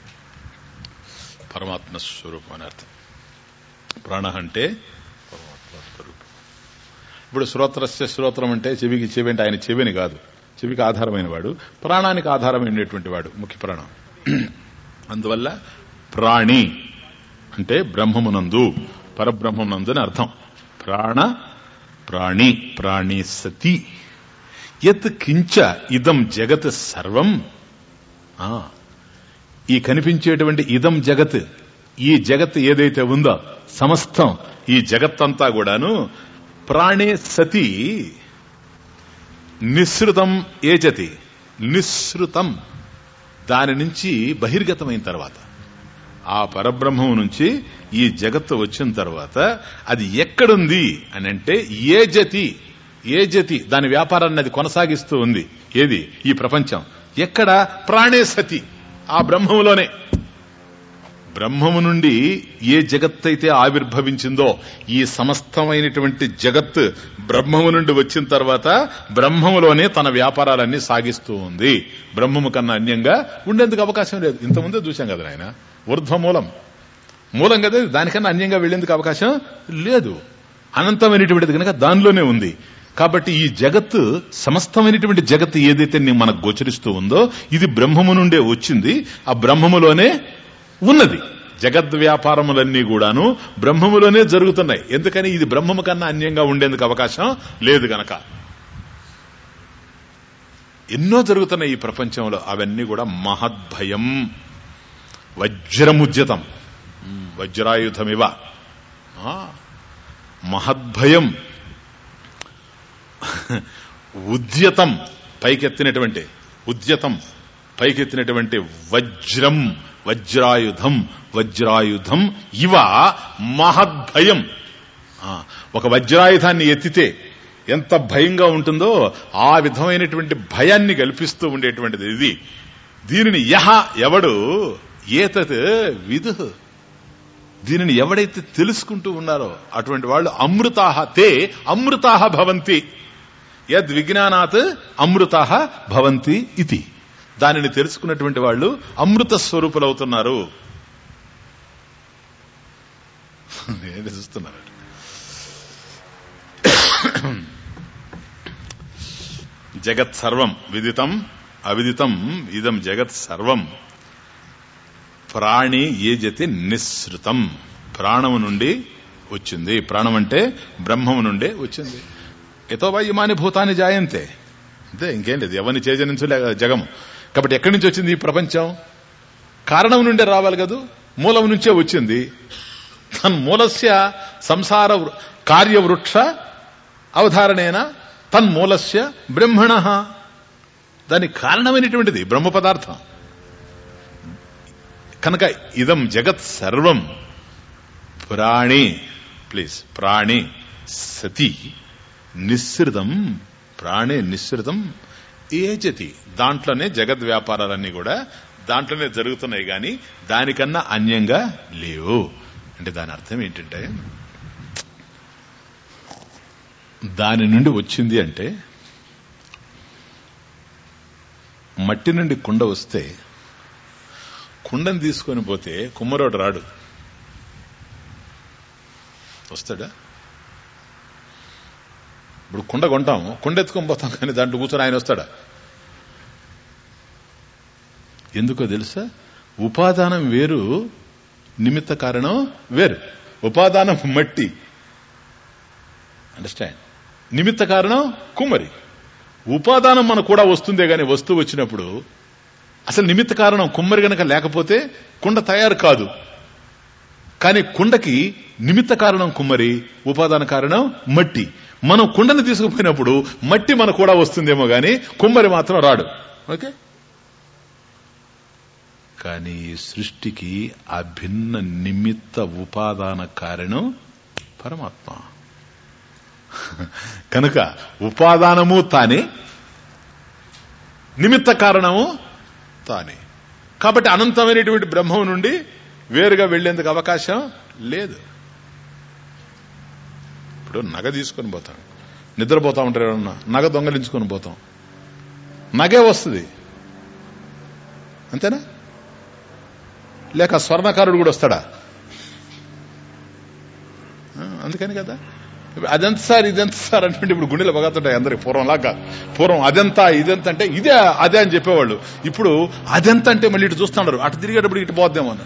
పరమాత్మ స్వరూపం అని అర్థం ప్రాణ అంటే పరమాత్మ స్వరూపం ఇప్పుడు శ్రోత్రస్య శ్రోత్రం అంటే చెవికి చెవి అంటే ఆయన చెవిని కాదు చెవికి ఆధారమైన వాడు ప్రాణానికి ఆధారమైనటువంటి వాడు ముఖ్య ప్రాణం అందువల్ల ప్రాణి అంటే బ్రహ్మమునందు పరబ్రహ్మమునందు అని అర్థం ప్రాణ ప్రాణి ప్రాణి సతి యత్ కించ ఇదం జగత్ సర్వం ఆ, ఈ కనిపించేటువంటి ఇదం జగత్ ఈ జగత్ ఏదైతే ఉందో సమస్తం ఈ జగత్తంతా కూడాను ప్రాణే సతి నిశ్రుతం ఏజతి నిశ్రుతం దాని నుంచి బహిర్గతమైన తర్వాత ఆ పరబ్రహ్మం నుంచి ఈ జగత్తు వచ్చిన తర్వాత అది ఎక్కడుంది అని అంటే ఏ జతి ఏ జతి దాని వ్యాపారాన్ని అది కొనసాగిస్తూ ఉంది ఏది ఈ ప్రపంచం ఎక్కడ ప్రాణే సతి ఆ బ్రహ్మములోనే బ్రహ్మము నుండి ఏ జగత్ అయితే ఆవిర్భవించిందో ఈ సమస్తమైనటువంటి జగత్ బ్రహ్మము నుండి వచ్చిన తర్వాత బ్రహ్మములోనే తన వ్యాపారాలన్నీ సాగిస్తూ ఉంది బ్రహ్మము కన్నా అన్యంగా ఉండేందుకు అవకాశం లేదు ఇంతకుముందే చూశాం కదా ఆయన ఊర్ధ్వమూలం మూలం కదా ఇది. దానికన్నా అన్యంగా వెళ్లేందుకు అవకాశం లేదు అనంతమైనటువంటిది కనుక దానిలోనే ఉంది కాబట్టి ఈ జగత్తు సమస్తమైనటువంటి జగత్తు ఏదైతే నీ మనకు గోచరిస్తూ ఉందో ఇది బ్రహ్మము నుండే వచ్చింది ఆ బ్రహ్మములోనే ఉన్నది జగద్ వ్యాపారములన్నీ కూడాను బ్రహ్మములోనే జరుగుతున్నాయి ఎందుకని ఇది బ్రహ్మము కన్నా అన్యంగా ఉండేందుకు అవకాశం లేదు గనక ఎన్నో జరుగుతున్నాయి ఈ ప్రపంచంలో అవన్నీ కూడా మహద్భయం వజ్రముద్యతం ఉమ్, వజ్రాయుధమివ ఆ, మహద్భయం ఉద్యతం పైకెత్తినటువంటి ఉద్యతం పైకెత్తినటువంటి వజ్రం వజ్రాయుధం వజ్రాయుధం ఇవ మహద్భయం ఆ, ఒక వజ్రాయుధాన్ని ఎత్తితే ఎంత భయంగా ఉంటుందో ఆ విధమైనటువంటి భయాన్ని కల్పిస్తూ ఉండేటువంటిది ఇది దీనిని యహ ఎవడు ఏతత్ విదు దీనిని ఎవడైతే తెలుసుకుంటూ ఉన్నారో అటువంటి వాళ్ళు అమృతాహ తే అమృతాహ భవంతి యద్ విజ్ఞానాత్ అమృతాహ భవంతి ఇది దానిని తెలుసుకున్నటువంటి వాళ్ళు అమృత స్వరూపులవుతున్నారు ఏంటి చూస్తున్నారు జగత్ సర్వం విదితం అవిదితం ఇదం జగత్ సర్వం ప్రాణి ఏ జతి నిస్సృతం ప్రాణము నుండి వచ్చింది ప్రాణం అంటే బ్రహ్మము నుండే వచ్చింది ఎతో ఇమాని భూతాన్ని జాయంతే అంతే ఇంకేం లేదు ఎవరిని చేజనించలే జగము కాబట్టి ఎక్కడి నుంచి వచ్చింది ఈ ప్రపంచం కారణం నుండే రావాలి కదూ మూలం నుంచే వచ్చింది తన్మూలస్య సంసార వృ- కార్యవృక్ష అవధారణేన తన్మూలస్య బ్రహ్మణ దానికి కారణమైనటువంటిది బ్రహ్మ పదార్థం కనుక ఇదం జగత్ సర్వం ప్రాణి ప్లీజ్ ప్రాణి సతి నిస్సృతం ప్రాణే నిస్సృతం ఏజతి దాంట్లోనే జగద్ వ్యాపారాలన్నీ కూడా దాంట్లోనే జరుగుతున్నాయి గాని దానికన్నా అన్యంగా లేవు అంటే దాని అర్థం ఏంటంటే దాని నుండి వచ్చింది అంటే మట్టి నుండి కుండ వస్తే కుండను తీసుకొని పోతే కుమ్మరోడు రాడు వస్తాడా ఇప్పుడు కుండ కొంటాం కుండ ఎత్తుకొని పోతాం కానీ దాంట్లో కూర్చొని ఆయన వస్తాడా ఎందుకో తెలుసా ఉపాదానం వేరు నిమిత్త కారణం వేరు ఉపాదానం మట్టి అండర్స్టాండ్ నిమిత్త కారణం కుమ్మరి ఉపాదానం మనకు కూడా వస్తుందే గాని వస్తువు వచ్చినప్పుడు అసలు నిమిత్త కారణం కుమ్మరి గనక లేకపోతే కుండ తయారు కాదు కానీ కుండకి నిమిత్త కారణం కుమ్మరి ఉపాదాన కారణం మట్టి మనం కుండను తీసుకుపోయినప్పుడు మట్టి మనకు కూడా వస్తుందేమో గాని కుమ్మరి మాత్రం రాడు ఓకే కానీ ఈ సృష్టికి అభిన్న నిమిత్త ఉపాదాన కారణం పరమాత్మ కనుక ఉపాదానము తానే నిమిత్త కారణము తానే కాబట్టి అనంతమైనటువంటి బ్రహ్మం నుండి వేరుగా వెళ్లేందుకు అవకాశం లేదు ఇప్పుడు నగ తీసుకొని పోతాం నిద్రపోతా ఉంటారు ఎవరన్నా నగ దొంగలించుకొని పోతాం నగే వస్తుంది అంతేనా లేక స్వర్ణకారుడు కూడా వస్తాడా ఆ, అందుకని కదా అదెంత సార్ ఇదెంత సార్ అంటే ఇప్పుడు గుండెలు పగతుంటాయి అందరికి పూర్వం లాగా పూర్వం అదెంత ఇదెంత అంటే ఇదే అదే అని చెప్పేవాళ్ళు ఇప్పుడు అదెంత అంటే మళ్ళీ ఇటు చూస్తున్నారు అటు తిరిగేటప్పుడు ఇటు పోద్దేమో అని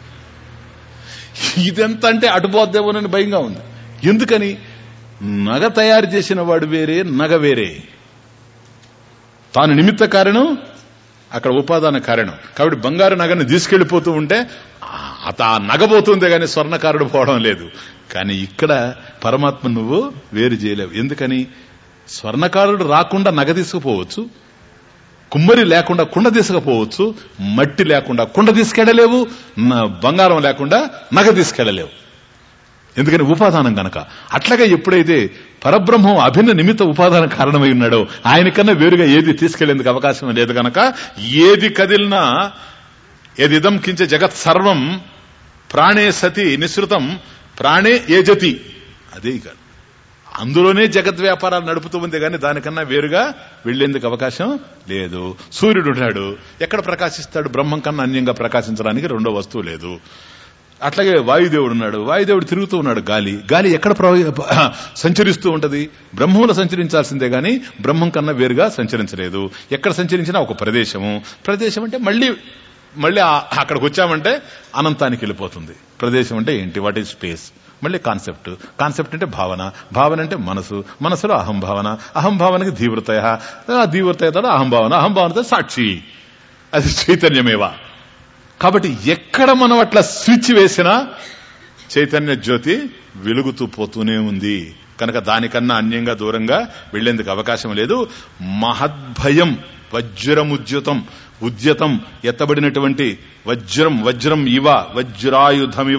ఇదెంత అంటే అటు పోద్దేమోనని భయంగా ఉంది ఎందుకని నగ తయారు చేసిన వాడు వేరే నగ వేరే తాను నిమిత్త కారణం అక్కడ ఉపాదాన కారణం కాబట్టి బంగారు నగని తీసుకెళ్లిపోతూ ఉంటే ఆ, అత ఆ నగబోతుందే గాని స్వర్ణకారుడు పోవడం లేదు కానీ ఇక్కడ పరమాత్మ నువ్వు వేరు చేయలేవు ఎందుకని స్వర్ణకారుడు రాకుండా నగ తీసుకుపోవచ్చు కుమ్మరి లేకుండా కుండ తీసుకుపోవచ్చు మట్టి లేకుండా కుండ తీసుకెళ్లలేవు న- బంగారం లేకుండా నగ తీసుకెళ్లలేవు ఎందుకని ఉపాదానం గనక అట్లాగే ఎప్పుడైతే పరబ్రహ్మం అభిన్న నిమిత్త ఉపాదాన కారణమై ఉన్నాడో ఆయనకన్నా వేరుగా ఏది తీసుకెళ్లేందుకు అవకాశం లేదు గనక ఏది కదిలినా ఏదిదం కించ జగత్ సర్వం ప్రాణే సతి నిసృతం ప్రాణే ఏజతి అదే ఇక అందులోనే జగత్ వ్యాపారాలు నడుపుతూ ఉంది కానీ దానికన్నా వేరుగా వెళ్లేందుకు అవకాశం లేదు సూర్యుడు ఉన్నాడు ఎక్కడ ప్రకాశిస్తాడు బ్రహ్మం కన్నా అన్యంగా ప్రకాశించడానికి రెండో వస్తువు లేదు అట్లాగే వాయుదేవుడు ఉన్నాడు వాయుదేవుడు తిరుగుతూ ఉన్నాడు గాలి గాలి ఎక్కడ ప్రవ- సంచరిస్తూ ఉంటది బ్రహ్మంలో సంచరించాల్సిందే గాని బ్రహ్మం కన్నా వేరుగా సంచరించలేదు ఎక్కడ సంచరించినా ఒక ప్రదేశము ప్రదేశం అంటే మళ్ళీ మళ్ళీ ఆ- అక్కడికి వచ్చామంటే అనంతానికి వెళ్ళిపోతుంది ప్రదేశం అంటే ఏంటి వాట్ ఈజ్ స్పేస్ మళ్ళీ కాన్సెప్ట్ కాన్సెప్ట్ అంటే భావన భావన అంటే మనసు మనసులో అహం భావన అహం భావనకి ధీవృతయ ఆ ధీవృతయతో అహం భావన అహం భావనతో సాక్షి అది చైతన్యమేవా కాబట్టి ఎక్కడ మనం అట్లా స్విచ్ వేసినా చైతన్య జ్యోతి వెలుగుతూ పోతూనే ఉంది కనుక దానికన్నా అన్యంగా దూరంగా వెళ్లేందుకు అవకాశం లేదు మహద్భయం వజ్రముద్యుతం ఉద్యతం ఎత్తబడినటువంటి వజ్రం వజ్రం ఇవ వజ్రాయుధమివ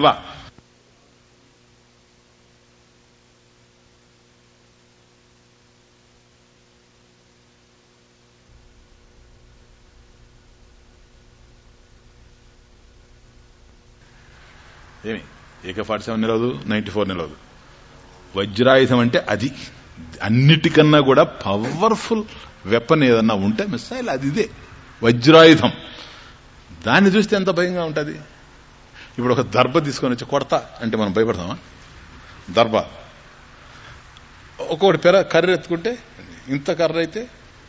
ఏమి ఏకే ఫార్టీ సెవెన్ నిలవదు నైన్టీ ఫోర్ నిలవదు వజ్రాయుధం అంటే అది అన్నిటికన్నా కూడా పవర్ఫుల్ వెపన్ ఏదన్నా ఉంటే మిసైల్ అది ఇదే వజ్రాయుధం దాన్ని చూస్తే ఎంత భయంగా ఉంటది ఇప్పుడు ఒక దర్భ తీసుకొని వచ్చి కొడతా అంటే మనం భయపడతామా దర్భ ఒక్కొక్కటి పెర కర్ర ఎత్తుకుంటే ఇంత కర్ర అయితే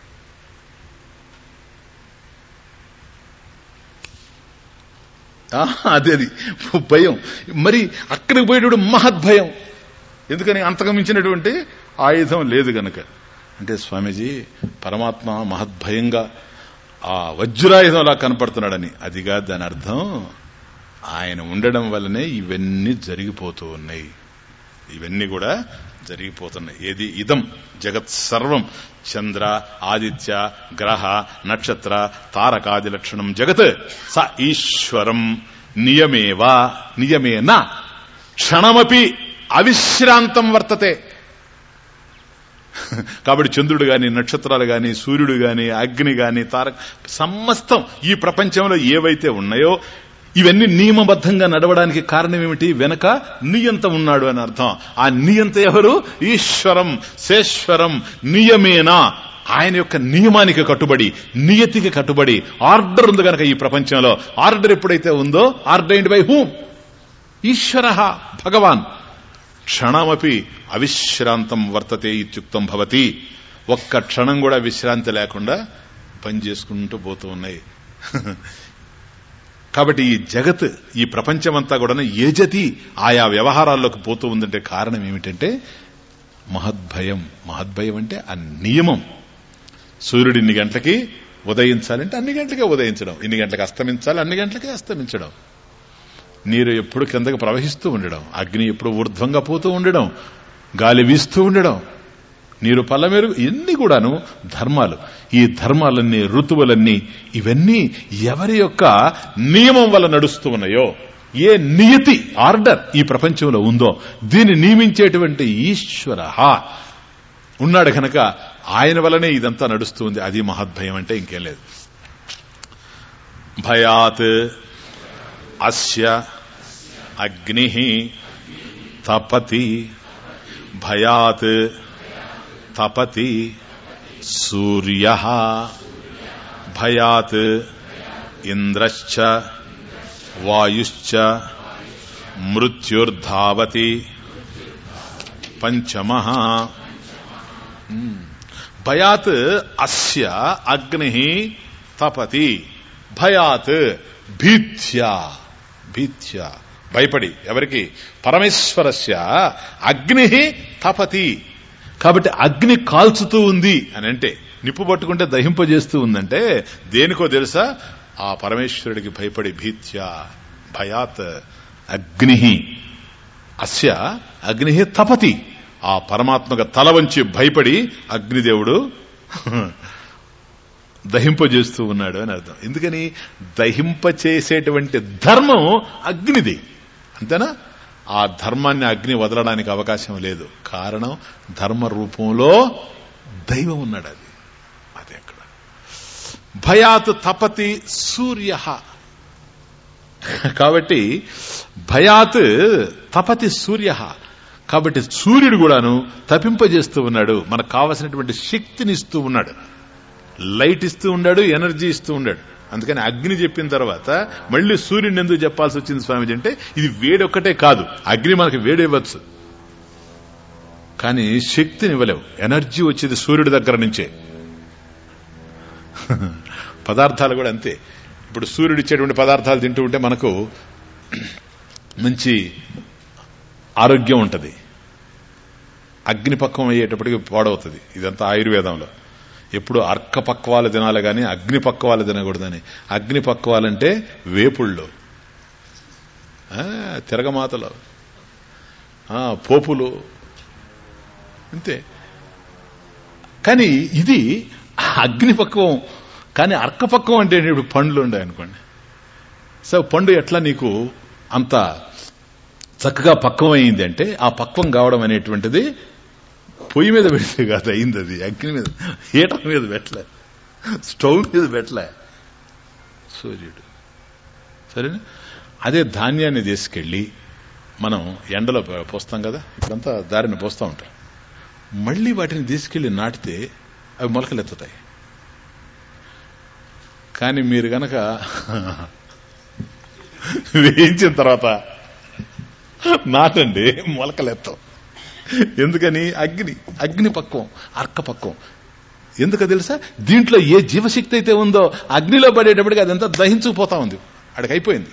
ఆ, అదే అది భయం మరి అక్కడికి పోయేటప్పుడు మహద్భయం ఎందుకని అంతకు మించినటువంటి ఆయుధం లేదు గనక అంటే స్వామీజీ పరమాత్మ మహద్భయంగా ఆ వజ్రాయుధంలా కనపడుతున్నాడని అదిగా దాని అర్థం ఆయన ఉండడం వల్లనే ఇవన్నీ జరిగిపోతూ ఉన్నాయి ఇవన్నీ కూడా జరిగిపోతున్నాయి ఏది ఇదం జగత్ సర్వం చంద్ర ఆదిత్య గ్రహ నక్షత్ర తారకాది లక్షణం జగత్ స ఈశ్వరం నియమేవా నియమేన క్షణమపి అవిశ్రాంతం వర్తతే కాబట్టి చంద్రుడు గాని నక్షత్రాలు గాని సూర్యుడు గాని అగ్ని గాని తారక సమస్తం ఈ ప్రపంచంలో ఏవైతే ఉన్నాయో ఇవన్నీ నియమబద్ధంగా నడవడానికి కారణం ఏమిటి వెనక నియంత ఉన్నాడు అని అర్థం ఆ నియంత ఎవరు ఈశ్వరం శేశ్వరం నియమేనా ఆయన యొక్క నియమానికి కట్టుబడి నియతికి కట్టుబడి ఆర్డర్ ఉంది కనుక ఈ ప్రపంచంలో ఆర్డర్ ఎప్పుడైతే ఉందో ఆర్డర్ బై హూమ్ ఈశ్వర భగవాన్ క్షణమపి అవిశ్రాంతం వర్తతే ఇత్యుక్తం భవతి ఒక్క క్షణం కూడా విశ్రాంతి లేకుండా పనిచేసుకుంటూ పోతూ ఉన్నాయి కాబట్టి ఈ జగత్ ఈ ప్రపంచమంతా కూడా ఏజతి ఆయా వ్యవహారాల్లోకి పోతూ ఉందంటే కారణం ఏమిటంటే మహద్భయం మహద్భయం అంటే ఆ నియమం సూర్యుడు ఇన్ని గంటలకి ఉదయించాలంటే అన్ని గంటలకే ఉదయించడం ఇన్ని గంటలకు అస్తమించాలి అన్ని గంటలకే అస్తమించడం నీరు ఎప్పుడు కిందకి ప్రవహిస్తూ ఉండడం అగ్ని ఎప్పుడు ఊర్ధ్వంగా పోతూ ఉండడం గాలి వీస్తూ ఉండడం నీరు పల్లమెరుగు ఇన్ని కూడాను ధర్మాలు ఈ ధర్మాలన్నీ ఋతువులన్నీ ఇవన్నీ ఎవరి యొక్క నియమం వల్ల నడుస్తూ ఉన్నాయో ఏ నియతి ఆర్డర్ ఈ ప్రపంచంలో ఉందో దీన్ని నియమించేటువంటి ఈశ్వర ఉన్నాడు కనుక ఆయన వల్లనే ఇదంతా నడుస్తుంది అది మహద్భయం అంటే ఇంకేం లేదు భయాత్ అస్య అగ్ని తపతి భయాత్ తపతి సూర్య భయాత్ ఇంద్రశ్చ వాయుశ్చ మృత్యుర్ధావతి పంచమ భయాత్ అస్య అగ్ని తపతి భయాత్ భీత్యా భీత్యా భయపడి ఎవరికి పరమేశ్వరస్య అగ్ని తపతి కాబట్టి అగ్ని కాల్చుతూ ఉంది అని అంటే నిప్పు పట్టుకుంటే దహింపజేస్తూ ఉందంటే దేనికో తెలుసా ఆ పరమేశ్వరుడికి భయపడి భీత్య భయాత్ అగ్ని అస్య అగ్ని తపతి ఆ పరమాత్మక తల వంచి భయపడి అగ్నిదేవుడు దహింపజేస్తూ ఉన్నాడు అని అర్థం ఎందుకని దహింపచేసేటువంటి ధర్మం అగ్నిది అంతేనా ఆ ధర్మాన్ని అగ్ని వదలడానికి అవకాశం లేదు కారణం ధర్మ రూపంలో దైవం ఉన్నాడు అది అది అక్కడ భయాత్ తపతి సూర్య కాబట్టి భయాత్ తపతి సూర్య కాబట్టి సూర్యుడు కూడాను తపింపజేస్తూ ఉన్నాడు మనకు కావలసినటువంటి శక్తిని ఇస్తూ ఉన్నాడు లైట్ ఇస్తూ ఉన్నాడు ఎనర్జీ ఇస్తూ ఉన్నాడు అందుకని అగ్ని చెప్పిన తర్వాత మళ్ళీ సూర్యుడిని ఎందుకు చెప్పాల్సి వచ్చింది స్వామిజీ అంటే ఇది వేడి ఒక్కటే కాదు అగ్ని మనకి వేడి ఇవ్వచ్చు కానీ శక్తిని ఇవ్వలేవు ఎనర్జీ వచ్చేది సూర్యుడి దగ్గర నుంచే పదార్థాలు కూడా అంతే ఇప్పుడు సూర్యుడు ఇచ్చేటువంటి పదార్థాలు తింటూ ఉంటే మనకు మంచి ఆరోగ్యం ఉంటుంది అగ్నిపక్వం అయ్యేటప్పటికి పాడవుతుంది ఇదంతా ఆయుర్వేదంలో ఎప్పుడు అర్క పక్వాలు తినాలి కానీ అగ్ని పక్వాలు తినకూడదని అగ్ని పక్వాలంటే వేపుళ్ళు ఆ, తిరగమాతలు ఆ, పోపులు అంతే కానీ ఇది అగ్నిపక్వం కానీ అర్కపక్వం అంటే ఇప్పుడు పండ్లు ఉండే అనుకోండి సో పండు ఎట్లా నీకు అంత చక్కగా పక్వం అయింది అంటే ఆ పక్వం కావడం అనేటువంటిది పొయ్యి మీద పెడితే కాదు అయింది అది అగ్ని మీద హీటర్ మీద పెట్టలే స్టవ్ మీద పెట్టలే సూర్యుడు సరేనా అదే ధాన్యాన్ని తీసుకెళ్లి మనం ఎండలో పోస్తాం కదా ఇప్పుడంతా దారిని పోస్తూ ఉంటాం మళ్ళీ వాటిని తీసుకెళ్లి నాటితే అవి మొలకలు ఎత్తుతాయి కానీ మీరు గనక వేయించిన తర్వాత నాటండి మొలకలెత్తాం ఎందుకని అగ్ని అగ్ని పక్వం అర్క పక్వం ఎందుకు తెలుసా దీంట్లో ఏ జీవశక్తి అయితే ఉందో అగ్నిలో పడేటప్పటికి అదంతా దహించుకుపోతా ఉంది అక్కడికి అయిపోయింది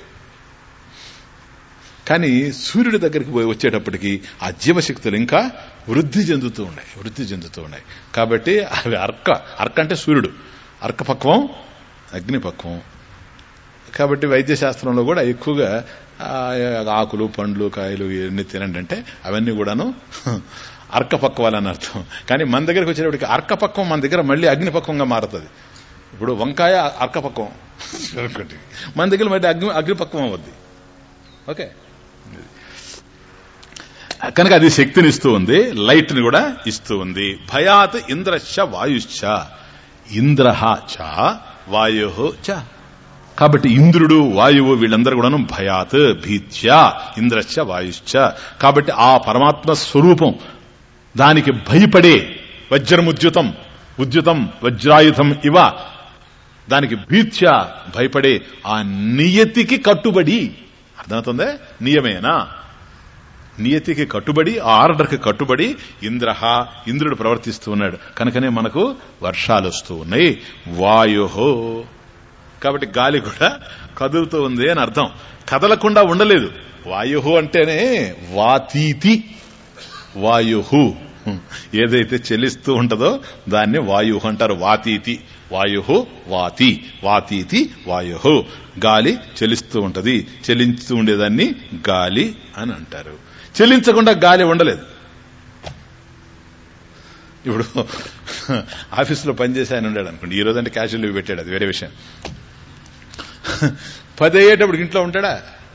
కానీ సూర్యుడి దగ్గరికి పోయి వచ్చేటప్పటికి ఆ జీవశక్తులు ఇంకా వృద్ధి చెందుతూ ఉన్నాయి వృద్ధి చెందుతూ ఉన్నాయి కాబట్టి అవి అర్క అర్క అంటే సూర్యుడు అర్కపక్వం అగ్నిపక్వం కాబట్టి వైద్య శాస్త్రంలో కూడా ఎక్కువగా ఆ, ఆకులు పండ్లు కాయలు ఇవన్నీ తినండి అంటే అవన్నీ కూడాను అర్కపక్వాలని అర్థం కానీ మన దగ్గరికి వచ్చేటప్పటికి అర్కపక్వం మన దగ్గర మళ్ళీ అగ్నిపక్వంగా మారుతుంది ఇప్పుడు వంకాయ అర్కపక్వం ఒకటి. మన దగ్గర మళ్ళీ అగ్ని అగ్నిపక్వం అవుద్ది ఓకే కనుక అది శక్తిని ఇస్తూ ఉంది లైట్ ని కూడా ఇస్తూ ఉంది భయాత్ ఇంద్రశ్చ వాయుశ్చ ఇంద్ర చ వాయు చ కాబట్టి ఇంద్రుడు వాయువు వీళ్ళందరూ కూడాను భయాత్ భీత్య ఇంద్రశ్చ వాయుశ్చ కాబట్టి ఆ పరమాత్మ స్వరూపం దానికి భయపడే వజ్రముద్యుతం ఉద్యుతం వజ్రాయుధం ఇవ దానికి భీత్య భయపడే ఆ నియతికి కట్టుబడి అర్థమవుతుందే నియమేనా నియతికి కట్టుబడి ఆ ఆర్డర్కి కట్టుబడి ఇంద్ర ఇంద్రుడు ప్రవర్తిస్తూ ఉన్నాడు కనుకనే మనకు వర్షాలు వస్తూ ఉన్నాయి వాయు కాబట్టి గాలి కూడా కదులుతూ ఉంది అని అర్థం కదలకుండా ఉండలేదు వాయు అంటేనే వాతీతి వాయు ఏదైతే చెలిస్తూ ఉంటుందో దాన్ని వాయు అంటారు వాతీతి వాయు వాతి వాతీతి వాయు గాలి చెలిస్తూ ఉంటది చెలించుతూ ఉండేదాన్ని గాలి అని అంటారు చెల్లించకుండా గాలి ఉండలేదు ఇప్పుడు ఆఫీసులో పనిచేసి ఆయన ఉండాడు అనుకోండి ఈ రోజు అంటే క్యాషువల్ లీవ్ పెట్టాడు అది వేరే విషయం పది అయ్యేటప్పుడు ఇంట్లో ఉంటాడా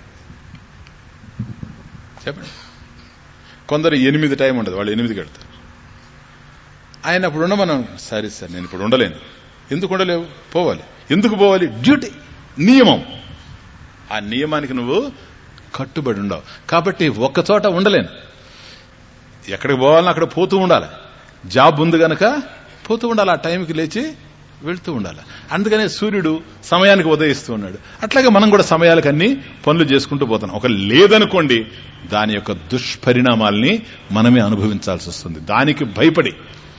చెప్పండి కొందరు ఎనిమిది టైం ఉండదు వాళ్ళు ఎనిమిది కడతారు ఆయన అప్పుడు ఉండమనం సరే సార్ నేను ఇప్పుడు ఉండలేను ఎందుకు ఉండలేవు పోవాలి ఎందుకు పోవాలి డ్యూటీ నియమం ఆ నియమానికి నువ్వు కట్టుబడి ఉండవు కాబట్టి ఒక్క చోట ఉండలేను ఎక్కడికి పోవాలని అక్కడ పోతూ ఉండాలి జాబ్ ఉంది గనక పోతూ ఉండాలి ఆ టైంకి లేచి వెళ్తూ ఉండాలి అందుకనే సూర్యుడు సమయానికి ఉదయిస్తూ ఉన్నాడు అట్లాగే మనం కూడా సమయాలకు అన్ని పనులు చేసుకుంటూ పోతున్నాం ఒక లేదనుకోండి దాని యొక్క దుష్పరిణామాల్ని మనమే అనుభవించాల్సి వస్తుంది దానికి భయపడి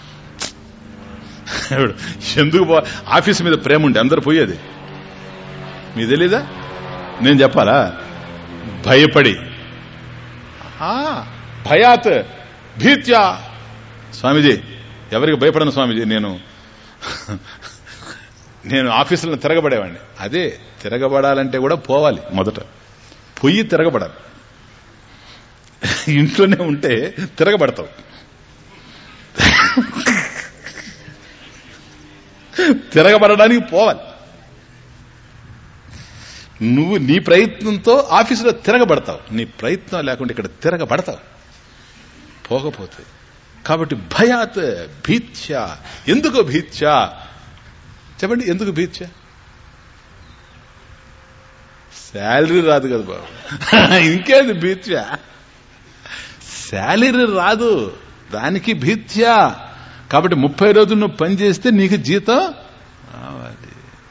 ఎందుకు పో ఆఫీస్ మీద ప్రేమ ఉంటే అందరు పోయేది మీ తెలీదా నేను చెప్పాలా భయపడి ఆ, భయాత్ భీత్యా స్వామీజీ ఎవరికి భయపడను స్వామీజీ నేను నేను ఆఫీసులను తిరగబడేవాడిని అదే తిరగబడాలంటే కూడా పోవాలి మొదట పొయ్యి తిరగబడాలి ఇంట్లోనే ఉంటే తిరగబడతావు తిరగబడడానికి పోవాలి నువ్వు నీ ప్రయత్నంతో ఆఫీసులో తిరగబడతావు నీ ప్రయత్నం లేకుండా ఇక్కడ తిరగబడతావు పోకపోతే కాబట్టి భయాత్ భీత్య ఎందుకు భీత్య చెప్పండి ఎందుకు భీత్య శాలరీ రాదు కదా బాబు ఇంకేది భీత్య శాలరీ రాదు దానికి భీత్య కాబట్టి ముప్పై రోజులు నువ్వు పని చేస్తే నీకు జీతం రావాలి